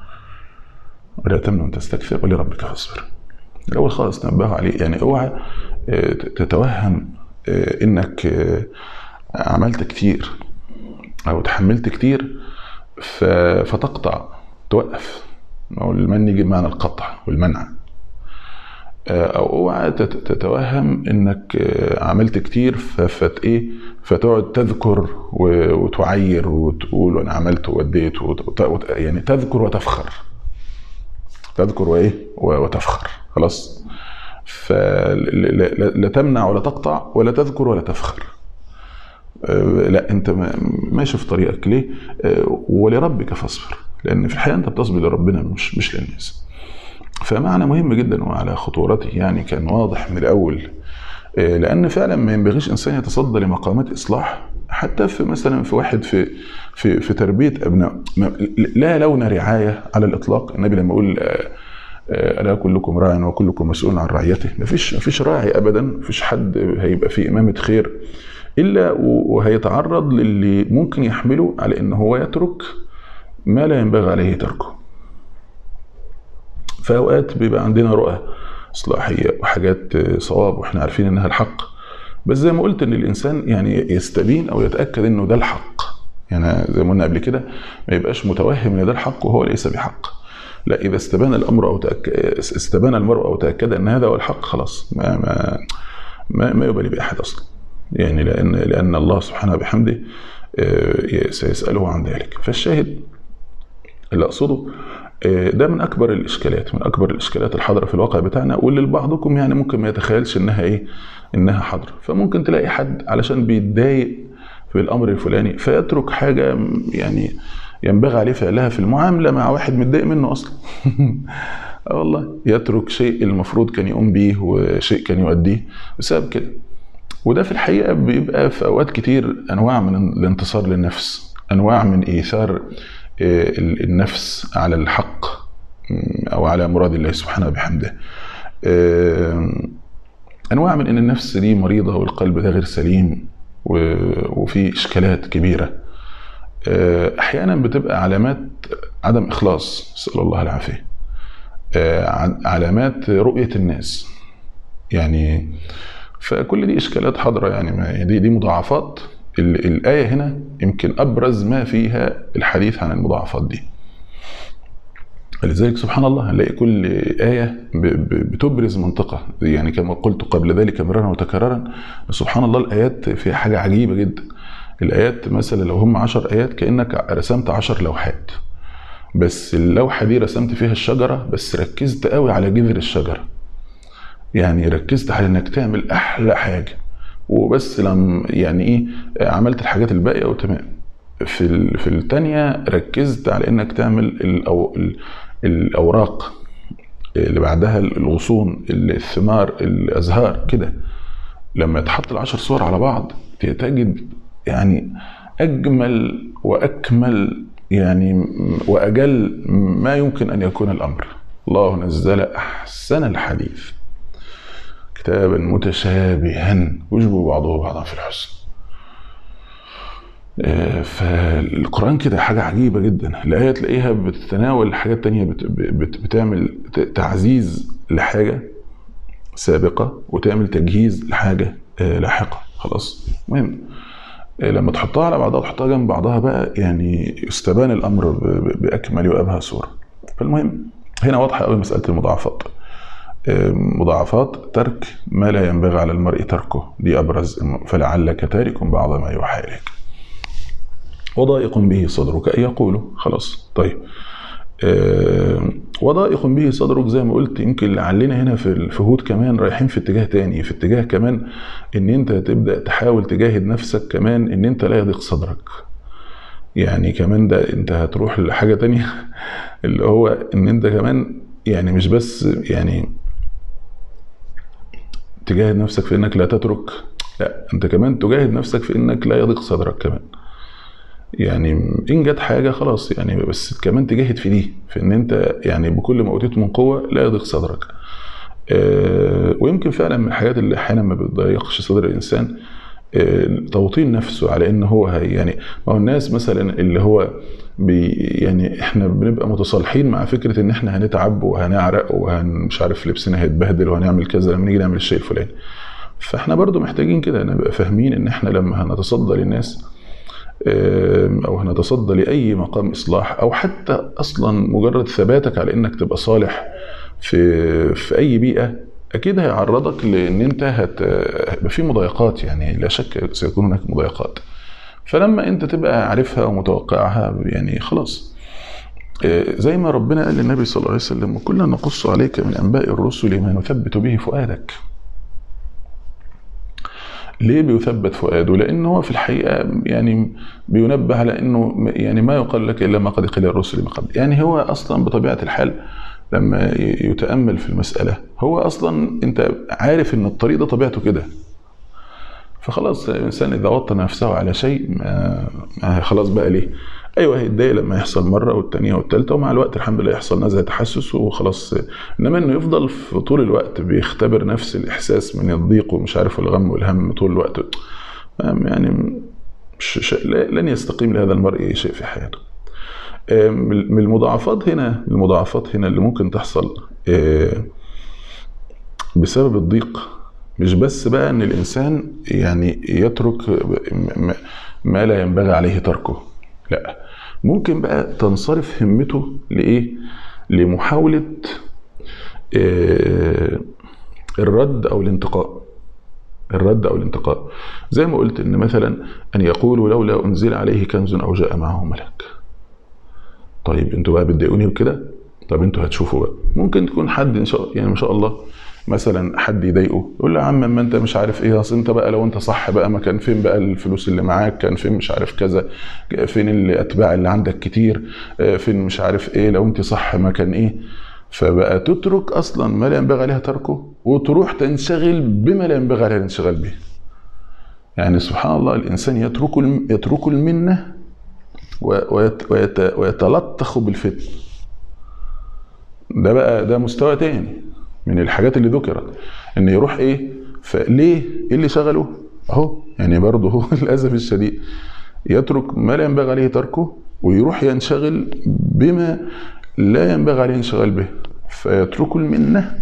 ولا تمنن تستكثر ولربك فاصبر الاول خالص نبهه عليه يعني اوعى آه، تتوهم آه، انك آه، عملت كتير او تحملت كتير ف- فتقطع توقف ما هو المن يجي بمعنى القطع والمنع آه، او اوعى تت- تتوهم انك آه، عملت كتير ف- فت ايه فتقعد تذكر و- وتعير وتقول وانا عملت ووديت وت- وت- وت- يعني تذكر وتفخر تذكر وايه و- وتفخر خلاص فلا لا تمنع ولا تقطع ولا تذكر ولا تفخر آه، لا انت ما- ماشي في طريقك ليه آه، ولربك فاصبر لان في الحقيقه انت بتصبر لربنا مش مش للناس فمعنى مهم جدا وعلى خطورته يعني كان واضح من الاول آه، لان فعلا ما ينبغيش انسان يتصدى لمقامات اصلاح حتى في مثلا في واحد في في في تربيه ابناء ما- لا لون رعايه على الاطلاق النبي لما يقول آه، آه، الا كلكم راع وكلكم مسؤول عن رعيته مفيش مفيش راعي ابدا مفيش حد هيبقى فيه امامه خير الا و- وهيتعرض للي ممكن يحمله على ان هو يترك ما لا ينبغي عليه تركه في اوقات بيبقى عندنا رؤى اصلاحيه وحاجات آه، صواب واحنا عارفين انها الحق بس زي ما قلت ان الانسان يعني يستبين او يتاكد انه ده الحق يعني زي ما قلنا قبل كده ما يبقاش متوهم ان ده الحق وهو ليس بحق لا اذا استبان الامر او تأك... استبان المرء او تاكد ان هذا هو الحق خلاص ما ما ما, ما يبالي باحد اصلا يعني لان لان الله سبحانه بحمده آه، سيساله عن ذلك فالشاهد اللي اقصده آه، ده من اكبر الاشكالات من اكبر الاشكالات الحاضره في الواقع بتاعنا واللي لبعضكم يعني ممكن ما يتخيلش انها ايه انها حاضره فممكن تلاقي حد علشان بيتضايق في الامر الفلاني فيترك حاجه يعني ينبغي عليه فعلها في المعامله مع واحد متضايق منه اصلا اه والله يترك شيء المفروض كان يقوم بيه وشيء كان يؤديه بسبب كده وده في الحقيقه بيبقى في اوقات كتير انواع من الانتصار للنفس انواع من ايثار آه، النفس على الحق م، او على مراد الله سبحانه بحمده آه، انواع من ان النفس دي مريضه والقلب ده غير سليم و- وفي اشكالات كبيره آه، احيانا بتبقى علامات عدم اخلاص نسال الله العافيه آه، ع- علامات رؤيه الناس يعني فكل دي اشكالات حاضره يعني ما- دي دي مضاعفات ال- الايه هنا يمكن ابرز ما فيها الحديث عن المضاعفات دي لذلك سبحان الله هنلاقي كل آية ب- ب- بتبرز منطقة يعني كما قلت قبل ذلك مرارا وتكرارا سبحان الله الآيات فيها حاجة عجيبة جدا الآيات مثلا لو هم عشر آيات كأنك رسمت عشر لوحات بس اللوحة دي رسمت فيها الشجرة بس ركزت قوي على جذر الشجرة يعني ركزت على انك تعمل احلى حاجة وبس لم يعني ايه عملت الحاجات الباقية وتمام في ال- في الثانيه ركزت على انك تعمل الأو ال- الاوراق اللي بعدها الغصون الثمار الازهار كده لما يتحط العشر صور على بعض تجد يعني اجمل واكمل يعني واجل ما يمكن ان يكون الامر الله نزل احسن الحديث كتابا متشابها يشبه بعضه بعضا في الحسن آه، فالقرآن كده حاجة عجيبة جدا الآية تلاقيها بتتناول حاجات تانية بت بت بتعمل ت- تعزيز لحاجة سابقة وتعمل تجهيز لحاجة آه، لاحقة خلاص المهم آه، لما تحطها على بعضها وتحطها جنب بعضها بقى يعني يستبان الأمر ب- ب- بأكمل وأبهى صورة فالمهم هنا واضحة قوي مسألة المضاعفات آه، مضاعفات ترك ما لا ينبغي على المرء تركه دي أبرز فلعلك تارك بعض ما يوحى إليك وضائق به صدرك أي يقول خلاص طيب آه، وضائق به صدرك زي ما قلت يمكن لعلنا هنا في الفهود كمان رايحين في اتجاه تاني في اتجاه كمان ان انت تبدا تحاول تجاهد نفسك كمان ان انت لا يضيق صدرك يعني كمان ده انت هتروح لحاجه تانية اللي هو ان انت كمان يعني مش بس يعني تجاهد نفسك في انك لا تترك لا انت كمان تجاهد نفسك في انك لا يضيق صدرك كمان يعني ان جت حاجه خلاص يعني بس كمان تجاهد في دي في ان انت يعني بكل ما اوتيت من قوه لا يضيق صدرك آه، ويمكن فعلا من الحاجات اللي احيانا ما بتضيقش صدر الانسان آه، توطين نفسه على ان هو هي يعني ما هو الناس مثلا اللي هو بي يعني احنا بنبقى متصالحين مع فكره ان احنا هنتعب وهنعرق ومش عارف لبسنا هيتبهدل وهنعمل كذا لما نيجي نعمل الشيء الفلاني فاحنا برضو محتاجين كده نبقى فاهمين ان احنا لما هنتصدى للناس او هنتصدى لاي مقام اصلاح او حتى اصلا مجرد ثباتك على انك تبقى صالح في في اي بيئه اكيد هيعرضك لان انت هت هيبقى في مضايقات يعني لا شك سيكون هناك مضايقات فلما انت تبقى عارفها ومتوقعها يعني خلاص زي ما ربنا قال للنبي صلى الله عليه وسلم وكنا نقص عليك من انباء الرسل ما نثبت به فؤادك ليه بيثبت فؤاده؟ لأن هو في الحقيقة يعني بينبه على أنه يعني ما يقال لك إلا ما قد قيل الرسل من قبل، يعني هو أصلا بطبيعة الحال لما يتأمل في المسألة هو أصلا أنت عارف أن الطريق ده طبيعته كده. فخلاص الإنسان إذا وطن نفسه على شيء ما, ما خلاص بقى ليه؟ ايوه هيتضايق لما يحصل مره والثانيه والثالثه ومع الوقت الحمد لله يحصل نزعه تحسس وخلاص انما انه يفضل في طول الوقت بيختبر نفس الاحساس من الضيق ومش عارف الغم والهم طول الوقت يعني مش لن يستقيم لهذا المرء شيء في حياته من المضاعفات هنا المضاعفات هنا اللي ممكن تحصل بسبب الضيق مش بس بقى ان الانسان يعني يترك ما لا ينبغي عليه تركه لا ممكن بقى تنصرف همته لايه لمحاوله آه الرد او الانتقاء الرد او الانتقاء زي ما قلت ان مثلا ان يقولوا لولا انزل عليه كنز او جاء معه ملك طيب انتوا بقى بتضايقوني بكده طب انتوا هتشوفوا بقى ممكن تكون حد ان شاء يعني ما شاء الله مثلا حد يضايقه يقول له يا عم ما انت مش عارف ايه اصل انت بقى لو انت صح بقى ما كان فين بقى الفلوس اللي معاك كان فين مش عارف كذا فين الاتباع اللي عندك كتير فين مش عارف ايه لو انت صح ما كان ايه فبقى تترك اصلا ما لا ينبغي عليها تركه وتروح تنشغل بما لا ينبغي عليها الانشغال به يعني سبحان الله الانسان يترك يترك المنه ويت ويت ويتلطخ بالفتن ده بقى ده مستوى تاني من الحاجات اللي ذكرت ان يروح ايه فليه ايه اللي شغله اهو يعني برضه هو للاسف الشديد يترك ما لا ينبغي عليه تركه ويروح ينشغل بما لا ينبغي عليه الانشغال به فيترك المنه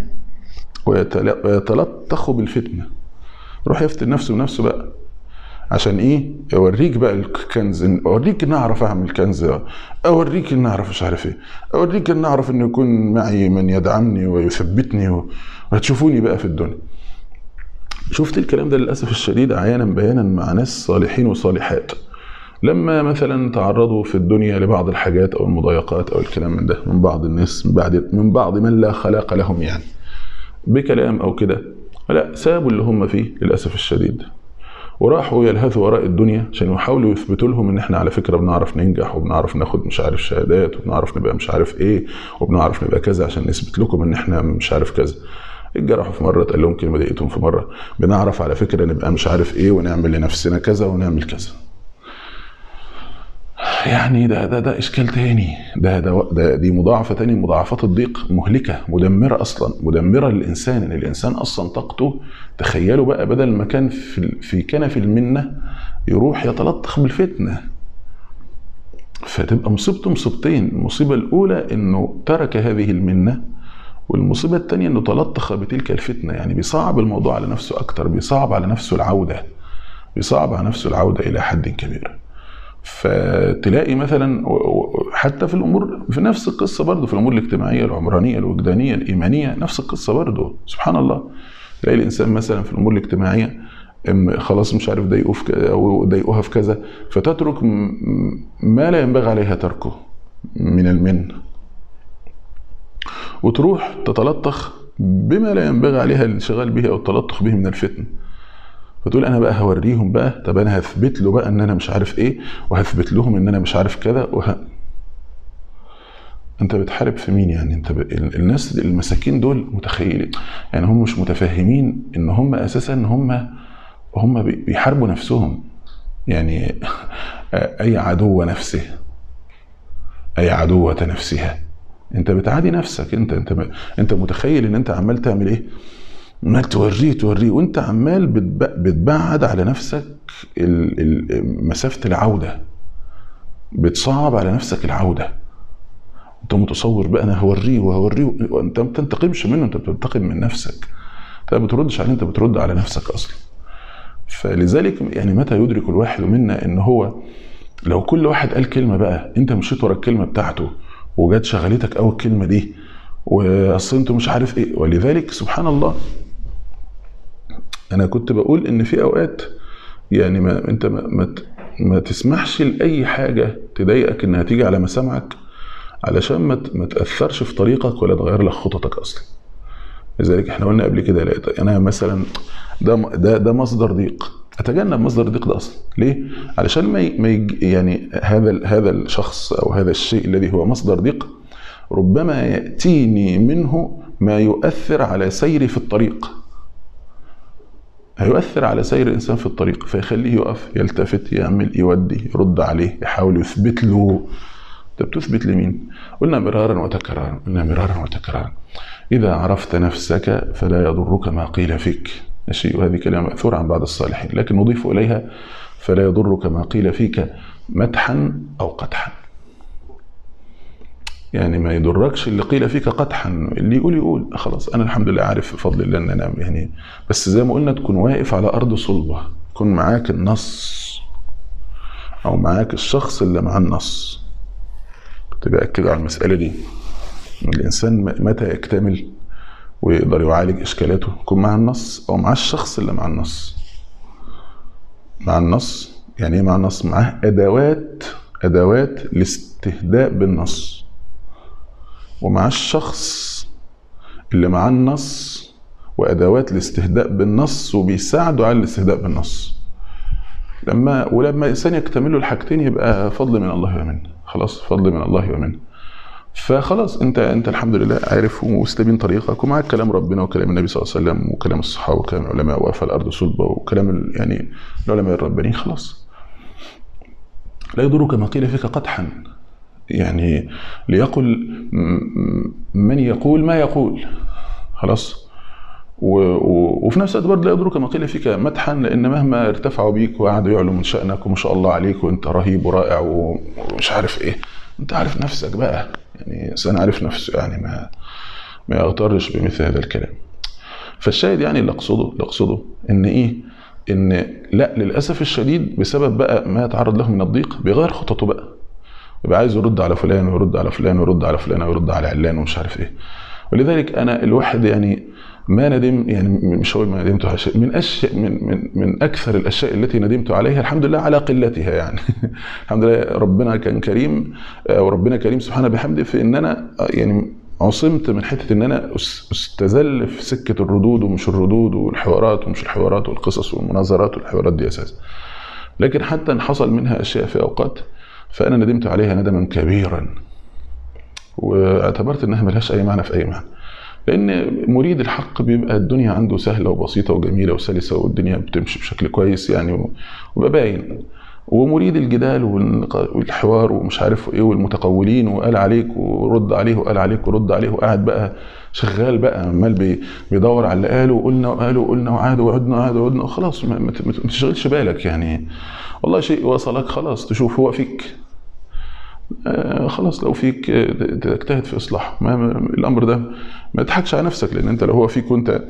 ويتلطخ بالفتنه يروح يفتن نفسه بنفسه بقى عشان ايه اوريك بقى الكنز اوريك ان اعرف اعمل كنز اوريك ان اعرف مش عارف ايه اوريك ان اعرف ان يكون معي من يدعمني ويثبتني وهتشوفوني بقى في الدنيا شفت الكلام ده للاسف الشديد عيانا بيانا مع ناس صالحين وصالحات لما مثلا تعرضوا في الدنيا لبعض الحاجات او المضايقات او الكلام من ده من بعض الناس من بعد من بعض من لا خلاق لهم يعني بكلام او كده لا سابوا اللي هم فيه للاسف الشديد وراحوا يلهثوا وراء الدنيا عشان يحاولوا يثبتوا لهم ان احنا على فكره بنعرف ننجح وبنعرف ناخد مش عارف شهادات وبنعرف نبقى مش عارف ايه وبنعرف نبقى كذا عشان نثبت لكم ان احنا مش عارف كذا اتجرحوا في مره اتقال لهم كلمه ضايقتهم في مره بنعرف على فكره نبقى مش عارف ايه ونعمل لنفسنا كذا ونعمل كذا يعني ده ده ده اشكال تاني ده ده, ده دي مضاعفه تاني من مضاعفات الضيق مهلكه مدمره اصلا مدمره للانسان ان الانسان اصلا طاقته تخيلوا بقى بدل ما كان في في كنف المنه يروح يتلطخ بالفتنه فتبقى مصيبته مصيبتين المصيبه الاولى انه ترك هذه المنه والمصيبه الثانيه انه تلطخ بتلك الفتنه يعني بيصعب الموضوع على نفسه اكتر بيصعب على نفسه العوده بيصعب على نفسه العوده الى حد كبير فتلاقي مثلا حتى في الامور في نفس القصه برضه في الامور الاجتماعيه العمرانيه الوجدانيه الايمانيه نفس القصه برضه سبحان الله تلاقي الانسان مثلا في الامور الاجتماعيه خلاص مش عارف ضايقوه في او ضايقوها في كذا فتترك ما لا ينبغي عليها تركه من المن وتروح تتلطخ بما لا ينبغي عليها الانشغال به او التلطخ به من الفتن فتقول انا بقى هوريهم بقى طب انا هثبت له بقى ان انا مش عارف ايه وهثبت لهم ان انا مش عارف كذا وه... انت بتحارب في مين يعني انت ب... الناس المساكين دول متخيلين يعني هم مش متفهمين ان هم اساسا هم هم بيحاربوا نفسهم يعني اي عدو نفسه اي عدوة نفسها انت بتعادي نفسك انت انت انت متخيل ان انت عمال تعمل ايه عمال توريه توريه وانت عمال بتبعد على نفسك مسافه العوده بتصعب على نفسك العوده انت متصور بقى انا هوريه وهوريه وانت ما بتنتقمش منه انت بتنتقم من نفسك انت ما بتردش عليه انت بترد على نفسك اصلا فلذلك يعني متى يدرك الواحد منا ان هو لو كل واحد قال كلمه بقى انت مشيت ورا الكلمه بتاعته وجت شغلتك اول الكلمه دي واصل انتوا مش عارف ايه ولذلك سبحان الله انا كنت بقول ان في اوقات يعني ما انت ما, ما, ما تسمحش لاي حاجه تضايقك انها تيجي على مسامعك علشان ما ما تاثرش في طريقك ولا تغير لك خططك اصلا لذلك احنا قلنا قبل كده لا انا مثلا ده ده ده مصدر ضيق اتجنب مصدر الضيق ده اصلا ليه علشان ما ما يعني هذا هذا الشخص او هذا الشيء الذي هو مصدر ضيق ربما ياتيني منه ما يؤثر على سيري في الطريق هيؤثر على سير الانسان في الطريق فيخليه يقف يلتفت يعمل يودي يرد عليه يحاول يثبت له انت بتثبت لمين؟ قلنا مرارا وتكرارا قلنا مرارا وتكرارا اذا عرفت نفسك فلا يضرك ما قيل فيك ماشي وهذه كلمه ماثوره عن بعض الصالحين لكن نضيف اليها فلا يضرك ما قيل فيك مدحا او قدحا يعني ما يضركش اللي قيل فيك قدحا اللي يقول يقول خلاص انا الحمد لله عارف بفضل الله ان انا يعني بس زي ما قلنا تكون واقف على ارض صلبه يكون معاك النص او معاك الشخص اللي معاه النص كنت باكد على المساله دي الانسان متى يكتمل ويقدر يعالج اشكالاته يكون مع النص او مع الشخص اللي مع النص مع النص يعني ايه مع النص معاه ادوات ادوات الاستهداء بالنص ومع الشخص اللي معاه النص وادوات الاستهداء بالنص وبيساعده على الاستهداء بالنص لما ولما الانسان يكتمل له الحاجتين يبقى فضل من الله ومنه خلاص فضل من الله ومنه فخلاص انت انت الحمد لله عارف ومستبين طريقك ومعاك كلام ربنا وكلام النبي صلى الله عليه وسلم وكلام الصحابه وكلام العلماء وقف الارض صلبه وكلام يعني العلماء الربانيين خلاص لا يضرك ما قيل فيك قدحا يعني ليقل من يقول ما يقول خلاص و و وفي نفس الوقت برضه لا يضرك ما قيل فيك مدحا لان مهما ارتفعوا بيك وقعدوا يعلوا من شانك وما شاء الله عليك وانت رهيب ورائع ومش عارف ايه انت عارف نفسك بقى يعني انسان عارف نفسه يعني ما ما يغترش بمثل هذا الكلام فالشاهد يعني اللي اقصده اللي اقصده ان ايه ان لا للاسف الشديد بسبب بقى ما يتعرض له من الضيق بيغير خططه بقى يبقى عايز يرد على فلان ويرد على فلان ويرد على فلان ويرد على علان ومش عارف ايه ولذلك انا الواحد يعني ما ندم يعني مش هقول ما ندمت على شيء من اشياء من من من اكثر الاشياء التي ندمت عليها الحمد لله على قلتها يعني الحمد لله ربنا كان كريم وربنا كريم سبحانه بحمده في ان انا يعني عصمت من حته ان انا استذل في سكه الردود ومش الردود والحوارات ومش الحوارات والقصص والمناظرات والحوارات دي اساسا لكن حتى ان حصل منها اشياء في اوقات فانا ندمت عليها ندما كبيرا واعتبرت انها ملهاش اي معنى في اي معنى لان مريد الحق بيبقى الدنيا عنده سهله وبسيطه وجميله وسلسه والدنيا بتمشي بشكل كويس يعني ويبقى باين ومريد الجدال والنقا- والحوار ومش عارف ايه والمتقولين وقال عليك ورد عليه وقال عليك ورد عليه وقاعد بقى شغال بقى عمال بي- بيدور على اللي قاله وقلنا وقالوا وقلنا وعاد وعدنا وعاد وعدنا وخلاص ما, ما, ما تشغلش بالك يعني والله شيء وصلك خلاص تشوف هو فيك آه خلاص لو فيك آه، تجتهد في اصلاحه ما ما- الامر ده ما تضحكش على نفسك لان انت لو هو فيك وانت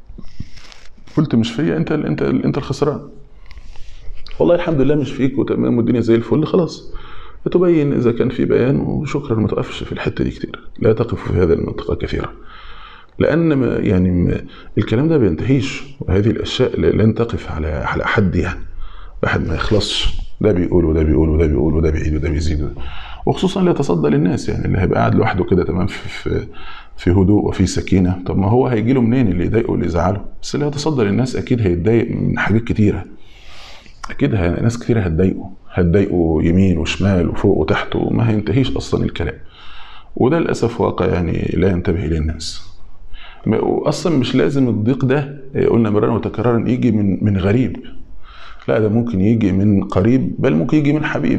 قلت مش فيا انت انت انت الخسران والله الحمد لله مش فيك وتمام والدنيا زي الفل خلاص تبين اذا كان في بيان وشكرا ما تقفش في الحته دي كتير لا تقف في هذه المنطقه كثيرا لان ما- يعني ما- الكلام ده بينتهيش وهذه الاشياء ل- لن تقف على على حد يعني واحد ما يخلصش ده بيقول وده بيقول وده بيقول وده بيعيد وده بيزيد وخصوصا اللي يتصدى للناس يعني اللي هيبقى قاعد لوحده كده تمام في في في هدوء وفي سكينه طب ما هو هيجي له منين اللي يضايقه واللي يزعله بس اللي هيتصدى للناس اكيد هيتضايق من حاجات كتيره اكيد ه- ناس كتير هتضايقه هتضايقه يمين وشمال وفوق وتحت وما هينتهيش اصلا الكلام وده للاسف واقع يعني لا ينتبه اليه الناس ما- واصلا مش لازم الضيق ده آه، قلنا مرارا وتكرارا يجي من من غريب لا ده ممكن يجي من قريب بل ممكن يجي من حبيب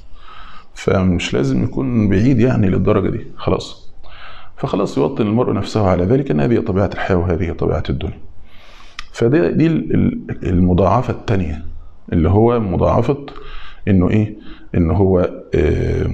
فمش لازم يكون بعيد يعني للدرجه دي خلاص فخلاص يوطن المرء نفسه على ذلك ان هذه طبيعه الحياه وهذه طبيعه الدنيا فدي دي ال- ال- المضاعفه الثانيه اللي هو مضاعفه انه ايه ان هو آه،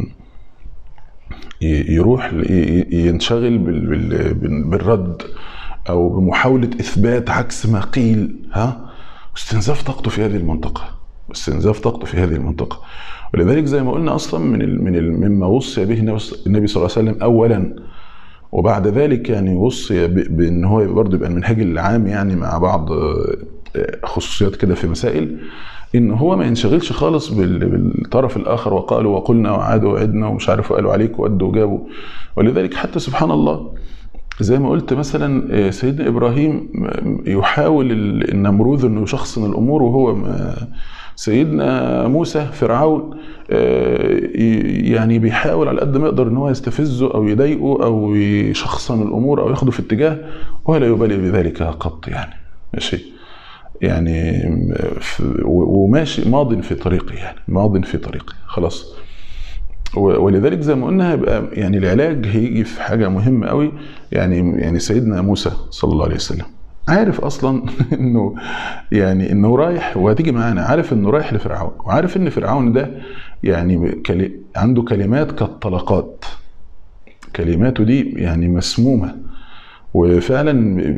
ي- يروح ل- ي- ينشغل بال- بال- بال- بالرد او بمحاوله اثبات عكس ما قيل ها استنزاف طاقته في هذه المنطقه استنزاف طاقته في هذه المنطقه ولذلك زي ما قلنا اصلا من ال من ال مما وصي به النبي النبي صلى الله عليه وسلم اولا وبعد ذلك يعني وصي ب- بان هو برضه يبقى المنهج العام يعني مع بعض آه، آه، خصوصيات كده في مسائل ان هو ما ينشغلش خالص بال- بالطرف الاخر وقالوا وقلنا وعادوا وعدنا ومش عارف وقالوا عليك وادوا وجابوا ولذلك حتى سبحان الله زي ما قلت مثلا آه، سيدنا ابراهيم يحاول ال- النمروذ انه يشخصن الامور وهو ما سيدنا موسى فرعون آه، ي- يعني بيحاول على قد ما يقدر ان هو يستفزه او يضايقه او يشخصن الامور او ياخده في اتجاه ولا يبالي بذلك قط يعني ماشي يعني في- و- وماشي ماض في طريقه يعني ماض في طريقه خلاص و- ولذلك زي ما قلنا هيبقى يعني العلاج هيجي في حاجه مهمه قوي يعني يعني سيدنا موسى صلى الله عليه وسلم عارف اصلا انه يعني انه رايح وهتيجي معانا عارف انه رايح لفرعون وعارف ان فرعون ده يعني كلي عنده كلمات كالطلقات كلماته دي يعني مسمومه وفعلا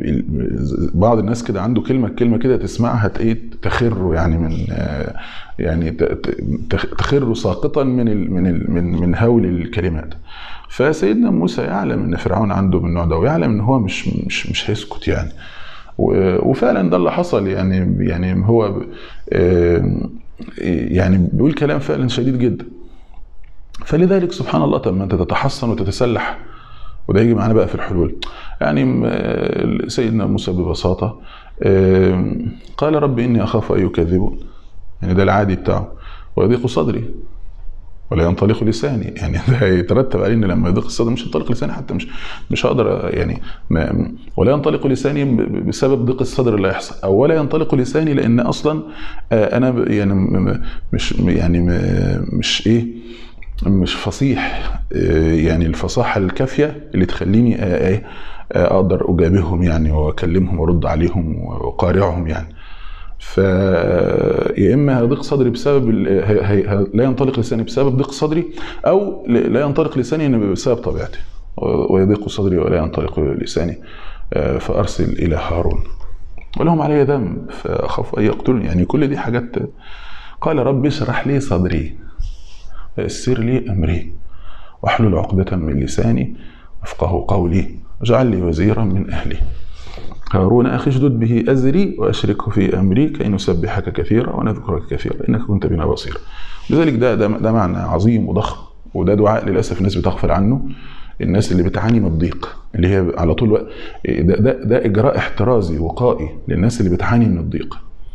بعض الناس كده عنده كلمه كلمه كده تسمعها تلاقيه تخر يعني من يعني ت- ت- تخر ساقطا من ال من ال من من هول الكلمات فسيدنا موسى يعلم ان فرعون عنده من النوع ده ويعلم ان هو مش مش مش هيسكت يعني و- وفعلا ده اللي حصل يعني يعني هو ب- آم، يعني بيقول كلام فعلا شديد جدا فلذلك سبحان الله طب ما انت تتحصن وتتسلح وده يجي معانا بقى في الحلول يعني م- سيدنا موسى ببساطة آم، قال رب إني أخاف أن يكذبون يعني ده العادي بتاعه ويضيق صدري ولا ينطلق لساني يعني ده هيترتب عليه ان لما يضيق الصدر مش ينطلق لساني حتى مش مش هقدر يعني ما ولا ينطلق لساني ب- بسبب ضيق الصدر اللي هيحصل او ولا ينطلق لساني لان اصلا آه، انا ب- يعني م- م- مش يعني م- مش ايه مش فصيح آه، يعني الفصاحه الكافيه اللي تخليني آه، ايه آه، اقدر اجابههم يعني واكلمهم وارد عليهم واقارعهم يعني ف يا اما هيضيق صدري بسبب ال- هي- هي- لا ينطلق لساني بسبب ضيق صدري او ل- لا ينطلق لساني إن بسبب طبيعتي و- ويضيق صدري ولا ينطلق لساني آه، فارسل الى هارون ولهم علي ذنب فاخاف ان يقتلني يعني كل دي حاجات قال رب اشرح لي صدري ويسر لي امري واحلل عقدة من لساني افقه قولي واجعل لي وزيرا من اهلي هارون أخي اشدد به أزري وأشركه في أمري كي نسبحك كثيرا ونذكرك كثيرا إنك كنت بنا بصيرا لذلك ده, ده, ده معنى عظيم وضخم وده دعاء للأسف الناس بتغفل عنه الناس اللي بتعاني من الضيق اللي هي على طول وقت ده, ده, ده إجراء احترازي وقائي للناس اللي بتعاني من الضيق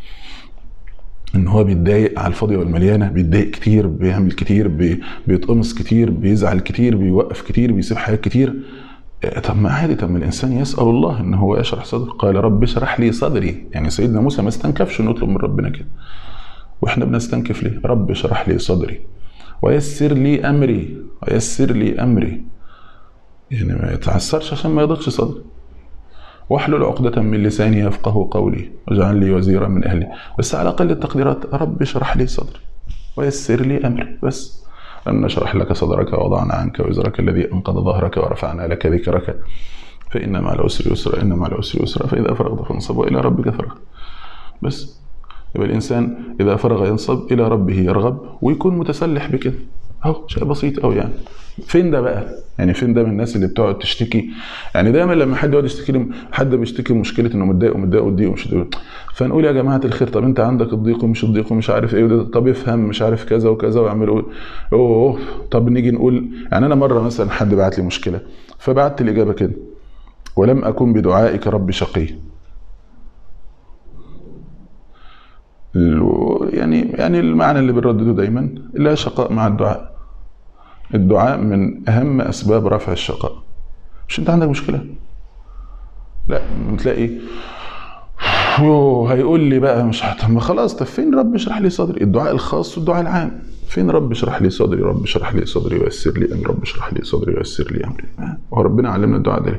ان هو بيتضايق على الفاضيه والمليانه بيتضايق كتير بيعمل كتير بي بيتقمص كتير بيزعل كتير بيوقف كتير بيسيب حاجات كتير طب ما عادي طب ما الانسان يسال الله ان هو يشرح صدره قال رب اشرح لي صدري يعني سيدنا موسى ما استنكفش انه يطلب من ربنا كده واحنا بنستنكف ليه رب اشرح لي صدري ويسر لي امري ويسر لي امري يعني ما يتعسرش عشان ما يضيقش صدري واحلل عقدة من لساني يفقه قولي واجعل لي وزيرا من اهلي بس على اقل التقديرات رب اشرح لي صدري ويسر لي امري بس أن نشرح لك صدرك ووضعنا عنك وزرك الذي أنقض ظهرك ورفعنا لك ذكرك فإن مع العسر يسرا إن مع العسر يسرا فإذا فرغت فانصب وإلى ربك فارغب بس يبقى الإنسان إذا فرغ ينصب إلى ربه يرغب ويكون متسلح بكده أهو شيء بسيط أوي يعني فين ده بقى؟ يعني فين ده من الناس اللي بتقعد تشتكي؟ يعني دايما لما حد يقعد يشتكي لي حد بيشتكي مشكله انه متضايق ومتضايق وضيق ومش ضيق فنقول يا جماعه الخير طب انت عندك الضيق ومش الضيق ومش عارف ايه وده طب افهم مش عارف كذا وكذا واعمل اوه طب نيجي نقول يعني انا مره مثلا حد بعت لي مشكله فبعت الاجابه كده ولم اكن بدعائك رب شقي يعني يعني المعنى اللي بنردده دايما لا شقاء مع الدعاء الدعاء من اهم اسباب رفع الشقاء مش انت عندك مشكله لا بتلاقي يوه هيقول لي بقى مش طب خلاص طب فين رب اشرح لي صدري الدعاء الخاص والدعاء العام فين رب اشرح لي صدري رب اشرح لي صدري ويسر لي امري رب اشرح لي صدري ويسر لي امري هو ربنا علمنا الدعاء ده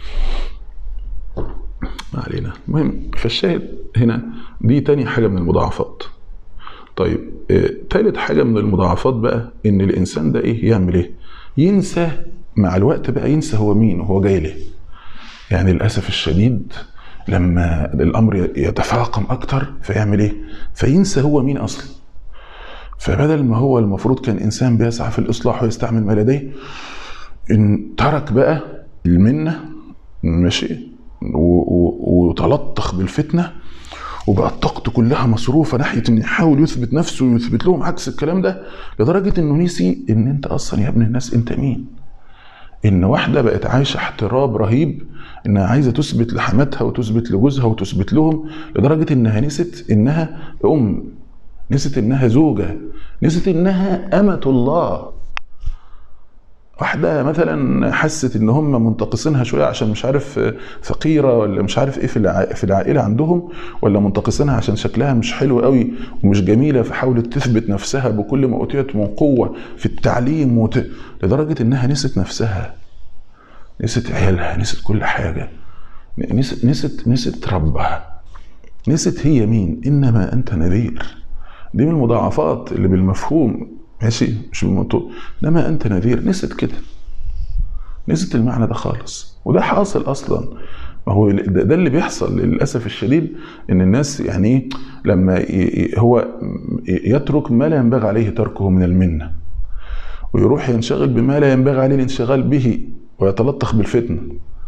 ما علينا المهم فالشاهد هنا دي تاني حاجه من المضاعفات طيب آه، تالت حاجة من المضاعفات بقى إن الإنسان ده إيه يعمل إيه؟ ينسى مع الوقت بقى ينسى هو مين وهو جاي ليه. يعني للأسف الشديد لما الأمر يتفاقم أكتر فيعمل إيه؟ فينسى هو مين أصلا. فبدل ما هو المفروض كان إنسان بيسعى في الإصلاح ويستعمل ما لديه إن ترك بقى المنة ماشي وتلطخ بالفتنة وبقت طاقته كلها مصروفه ناحيه انه يحاول يثبت نفسه ويثبت لهم عكس الكلام ده لدرجه انه نسي ان انت اصلا يا ابن الناس انت مين ان واحده بقت عايشه احتراب رهيب انها عايزه تثبت لحماتها وتثبت لجوزها وتثبت لهم لدرجه انها نست انها ام نست انها زوجه نست انها امه الله واحدة مثلا حست ان هم منتقصينها شوية عشان مش عارف فقيرة ولا مش عارف ايه في في العائلة عندهم ولا منتقصينها عشان شكلها مش حلو قوي ومش جميلة فحاولت تثبت نفسها بكل ما اوتيت من قوة في التعليم وت... لدرجة انها نست نفسها نست عيالها نست كل حاجة نست نست نست ربها نست هي مين انما انت نذير دي من المضاعفات اللي بالمفهوم ماشي مش بالموضوع انما انت نذير نسيت كده نسيت المعنى ده خالص وده حاصل اصلا ما هو ده اللي بيحصل للاسف الشديد ان الناس يعني ايه لما هو يترك ما لا ينبغي عليه تركه من المنه ويروح ينشغل بما لا ينبغي عليه الانشغال به ويتلطخ بالفتنه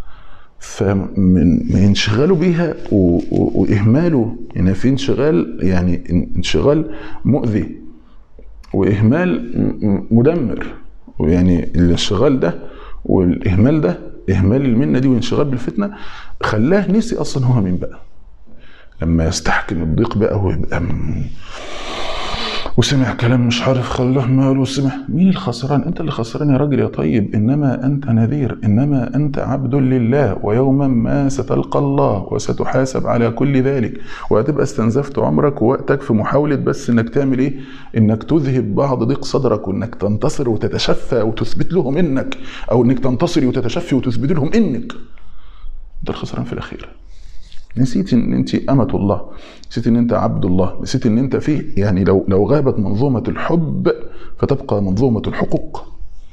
فمن انشغاله بيها واهماله يعني في انشغال يعني انشغال مؤذي واهمال مدمر ويعني الانشغال ده والاهمال ده اهمال المنه دي وانشغال بالفتنه خلاه نسي اصلا هو مين بقى لما يستحكم الضيق بقى ويبقى وسمع كلام مش عارف خلاه ماله وسمع مين الخسران انت اللي خسران يا راجل يا طيب انما انت نذير انما انت عبد لله ويوما ما ستلقى الله وستحاسب على كل ذلك وهتبقى استنزفت عمرك ووقتك في محاولة بس انك تعمل ايه انك تذهب بعض ضيق صدرك وانك تنتصر وتتشفى وتثبت لهم انك او انك تنتصري وتتشفي وتثبت لهم انك انت الخسران في الاخير نسيت ان انت امه الله نسيت ان انت عبد الله نسيت ان انت فيه يعني لو لو غابت منظومه الحب فتبقى منظومه الحقوق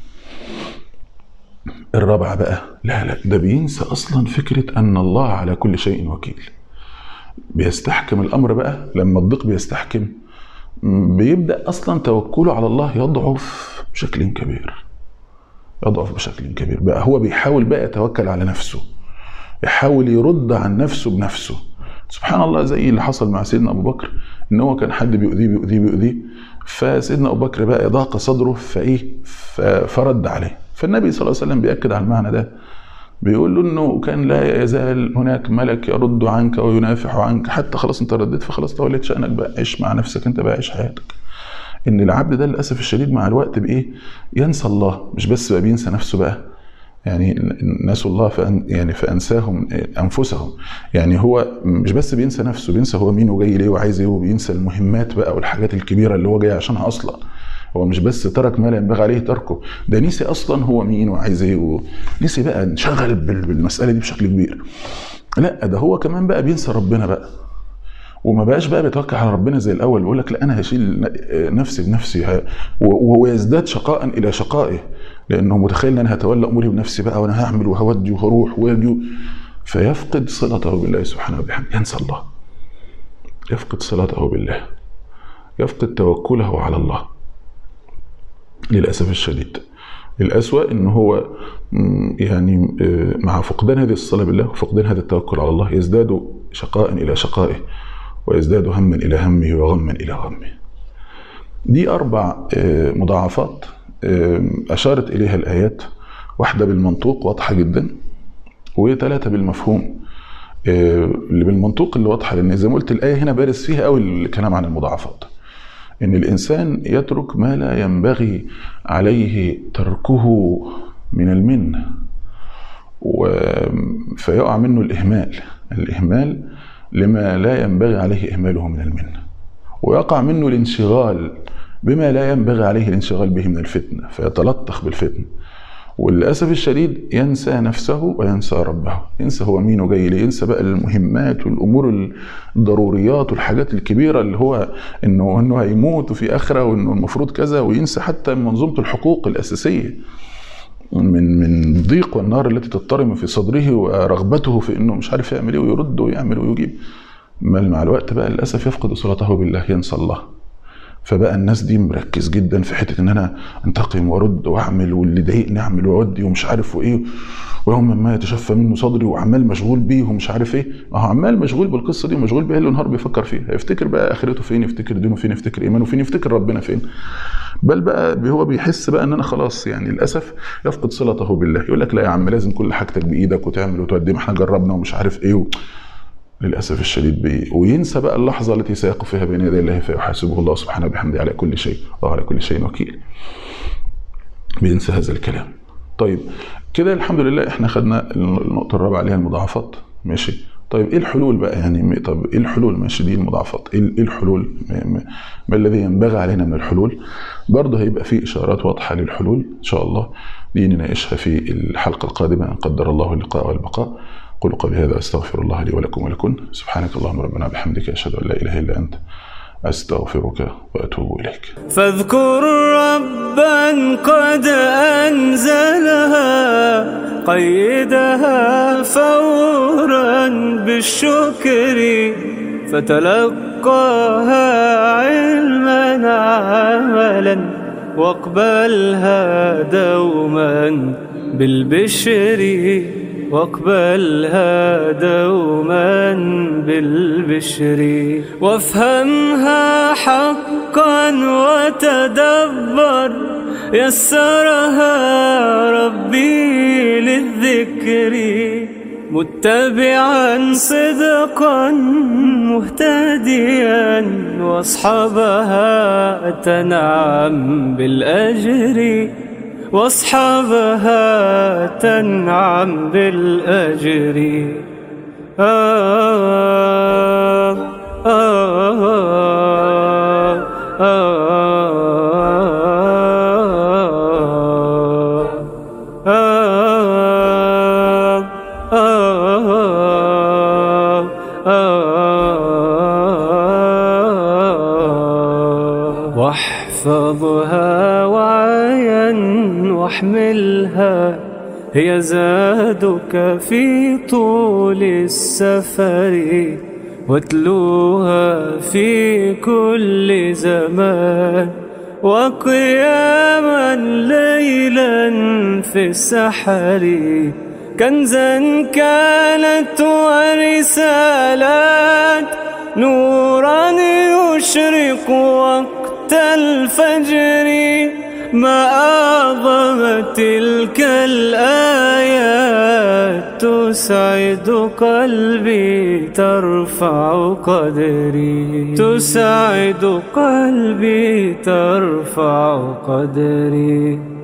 الرابعه بقى لا لا ده بينسى اصلا فكره ان الله على كل شيء وكيل بيستحكم الامر بقى لما الضيق بيستحكم بيبدا اصلا توكله على الله يضعف بشكل كبير يضعف بشكل كبير بقى هو بيحاول بقى يتوكل على نفسه يحاول يرد عن نفسه بنفسه سبحان الله زي اللي حصل مع سيدنا ابو بكر ان هو كان حد بيؤذيه بيؤذيه بيؤذيه فسيدنا ابو بكر بقى ضاق صدره فايه فرد عليه فالنبي صلى الله عليه وسلم بياكد على المعنى ده بيقول له انه كان لا يزال هناك ملك يرد عنك وينافح عنك حتى خلاص انت رديت فخلاص توليت شانك بقى عيش مع نفسك انت بقى عيش حياتك ان العبد ده للاسف الشديد مع الوقت بايه ينسى الله مش بس بقى بينسى نفسه بقى يعني نسوا الله فأن يعني فانساهم انفسهم يعني هو مش بس بينسى نفسه بينسى هو مين وجاي ليه وعايز ايه وبينسى المهمات بقى والحاجات الكبيره اللي هو جاي عشانها اصلا هو مش بس ترك ما لا ينبغي عليه تركه ده نسي اصلا هو مين وعايز ايه ونسي بقى انشغل بال- بالمساله دي بشكل كبير لا ده هو كمان بقى بينسى ربنا بقى وما بقاش بقى بيتوكل على ربنا زي الاول بيقول لك لا انا هشيل ن- نفسي بنفسي ه- و- ويزداد شقاء الى شقائه لانه متخيل ان انا هتولى اموري بنفسي بقى وانا هعمل وهودي وهروح واجي فيفقد صلته بالله سبحانه وبحمده ينسى الله يفقد صلته بالله يفقد توكله على الله للاسف الشديد الأسوأ إن هو مم، يعني آه، مع فقدان هذه الصلاة بالله وفقدان هذا التوكل على الله يزداد شقاء إلى شقائه ويزداد هما إلى همه وغما إلى غمه دي أربع آه، مضاعفات آه، أشارت إليها الآيات واحدة بالمنطوق واضحة جدا وثلاثة بالمفهوم آه، اللي بالمنطوق اللي واضحة لأن زي ما قلت الآية هنا بارز فيها قوي الكلام عن المضاعفات ان الانسان يترك ما لا ينبغي عليه تركه من المنه و- فيقع منه الاهمال الاهمال لما لا ينبغي عليه اهماله من المنه ويقع منه الانشغال بما لا ينبغي عليه الانشغال به من الفتنه فيتلطخ بالفتنه وللاسف الشديد ينسى نفسه وينسى ربه ينسى هو مين وجاي ليه ينسى بقى المهمات والامور الضروريات والحاجات الكبيره اللي هو انه انه هيموت وفي اخره وانه المفروض كذا وينسى حتى منظومه الحقوق الاساسيه من من ضيق والنار التي تضطرم في صدره ورغبته في انه مش عارف يعمل ايه ويرد ويعمل ويجيب بل مع الوقت بقى للاسف يفقد صلته بالله ينسى الله فبقى الناس دي مركز جدا في حته ان انا انتقم وارد واعمل واللي ضايقني اعمل واودي ومش عارف وايه ويوم ما يتشفى منه صدري وعمال مشغول بيه ومش عارف ايه ما هو عمال مشغول بالقصه دي ومشغول بيها ليل ونهار بيفكر فيها هيفتكر بقى اخرته فين يفتكر دينه فين يفتكر ايمانه فين يفتكر ربنا فين بل بقى هو بيحس بقى ان انا خلاص يعني للاسف يفقد صلته بالله يقول لك لا يا عم لازم كل حاجتك بايدك وتعمل وتودي ما احنا جربنا ومش عارف ايه و... للاسف الشديد بي وينسى بقى اللحظه التي سيقف فيها بين يدي الله فيحاسبه الله سبحانه وبحمده على كل شيء الله على كل شيء وكيل بينسى هذا الكلام طيب كده الحمد لله احنا خدنا النقطه الرابعه اللي هي المضاعفات ماشي طيب ايه الحلول بقى يعني طب ايه الحلول ماشي دي المضاعفات ايه إيه الحلول ما, ما, ما الذي ينبغي علينا من الحلول برضه هيبقى في اشارات واضحه للحلول ان شاء الله دي نناقشها في الحلقه القادمه ان قدر الله اللقاء والبقاء قولوا قولي هذا استغفر الله لي ولكم ولكم سبحانك اللهم ربنا بحمدك اشهد ان لا اله الا انت استغفرك واتوب اليك فاذكر ربا قد أنزلها قيدها فورا بالشكر فتلقاها علما عملا واقبلها دوما بالبشر واقبلها دوما بالبشر وافهمها حقا وتدبر يسرها ربي للذكر متبعا صدقا مهتديا واصحابها تنعم بالاجر واصحابها تنعم بالاجر آه آه آه آه آه آه واحفظها وعيا واحملها هي زادك في طول السفر واتلوها في كل زمان وقياما ليلا في السحر كنزا كانت ورسالات نورا يشرق وقت الفجر ما أعظم تلك الآيات تسعد قلبي ترفع قدري تسعد قلبي ترفع قدري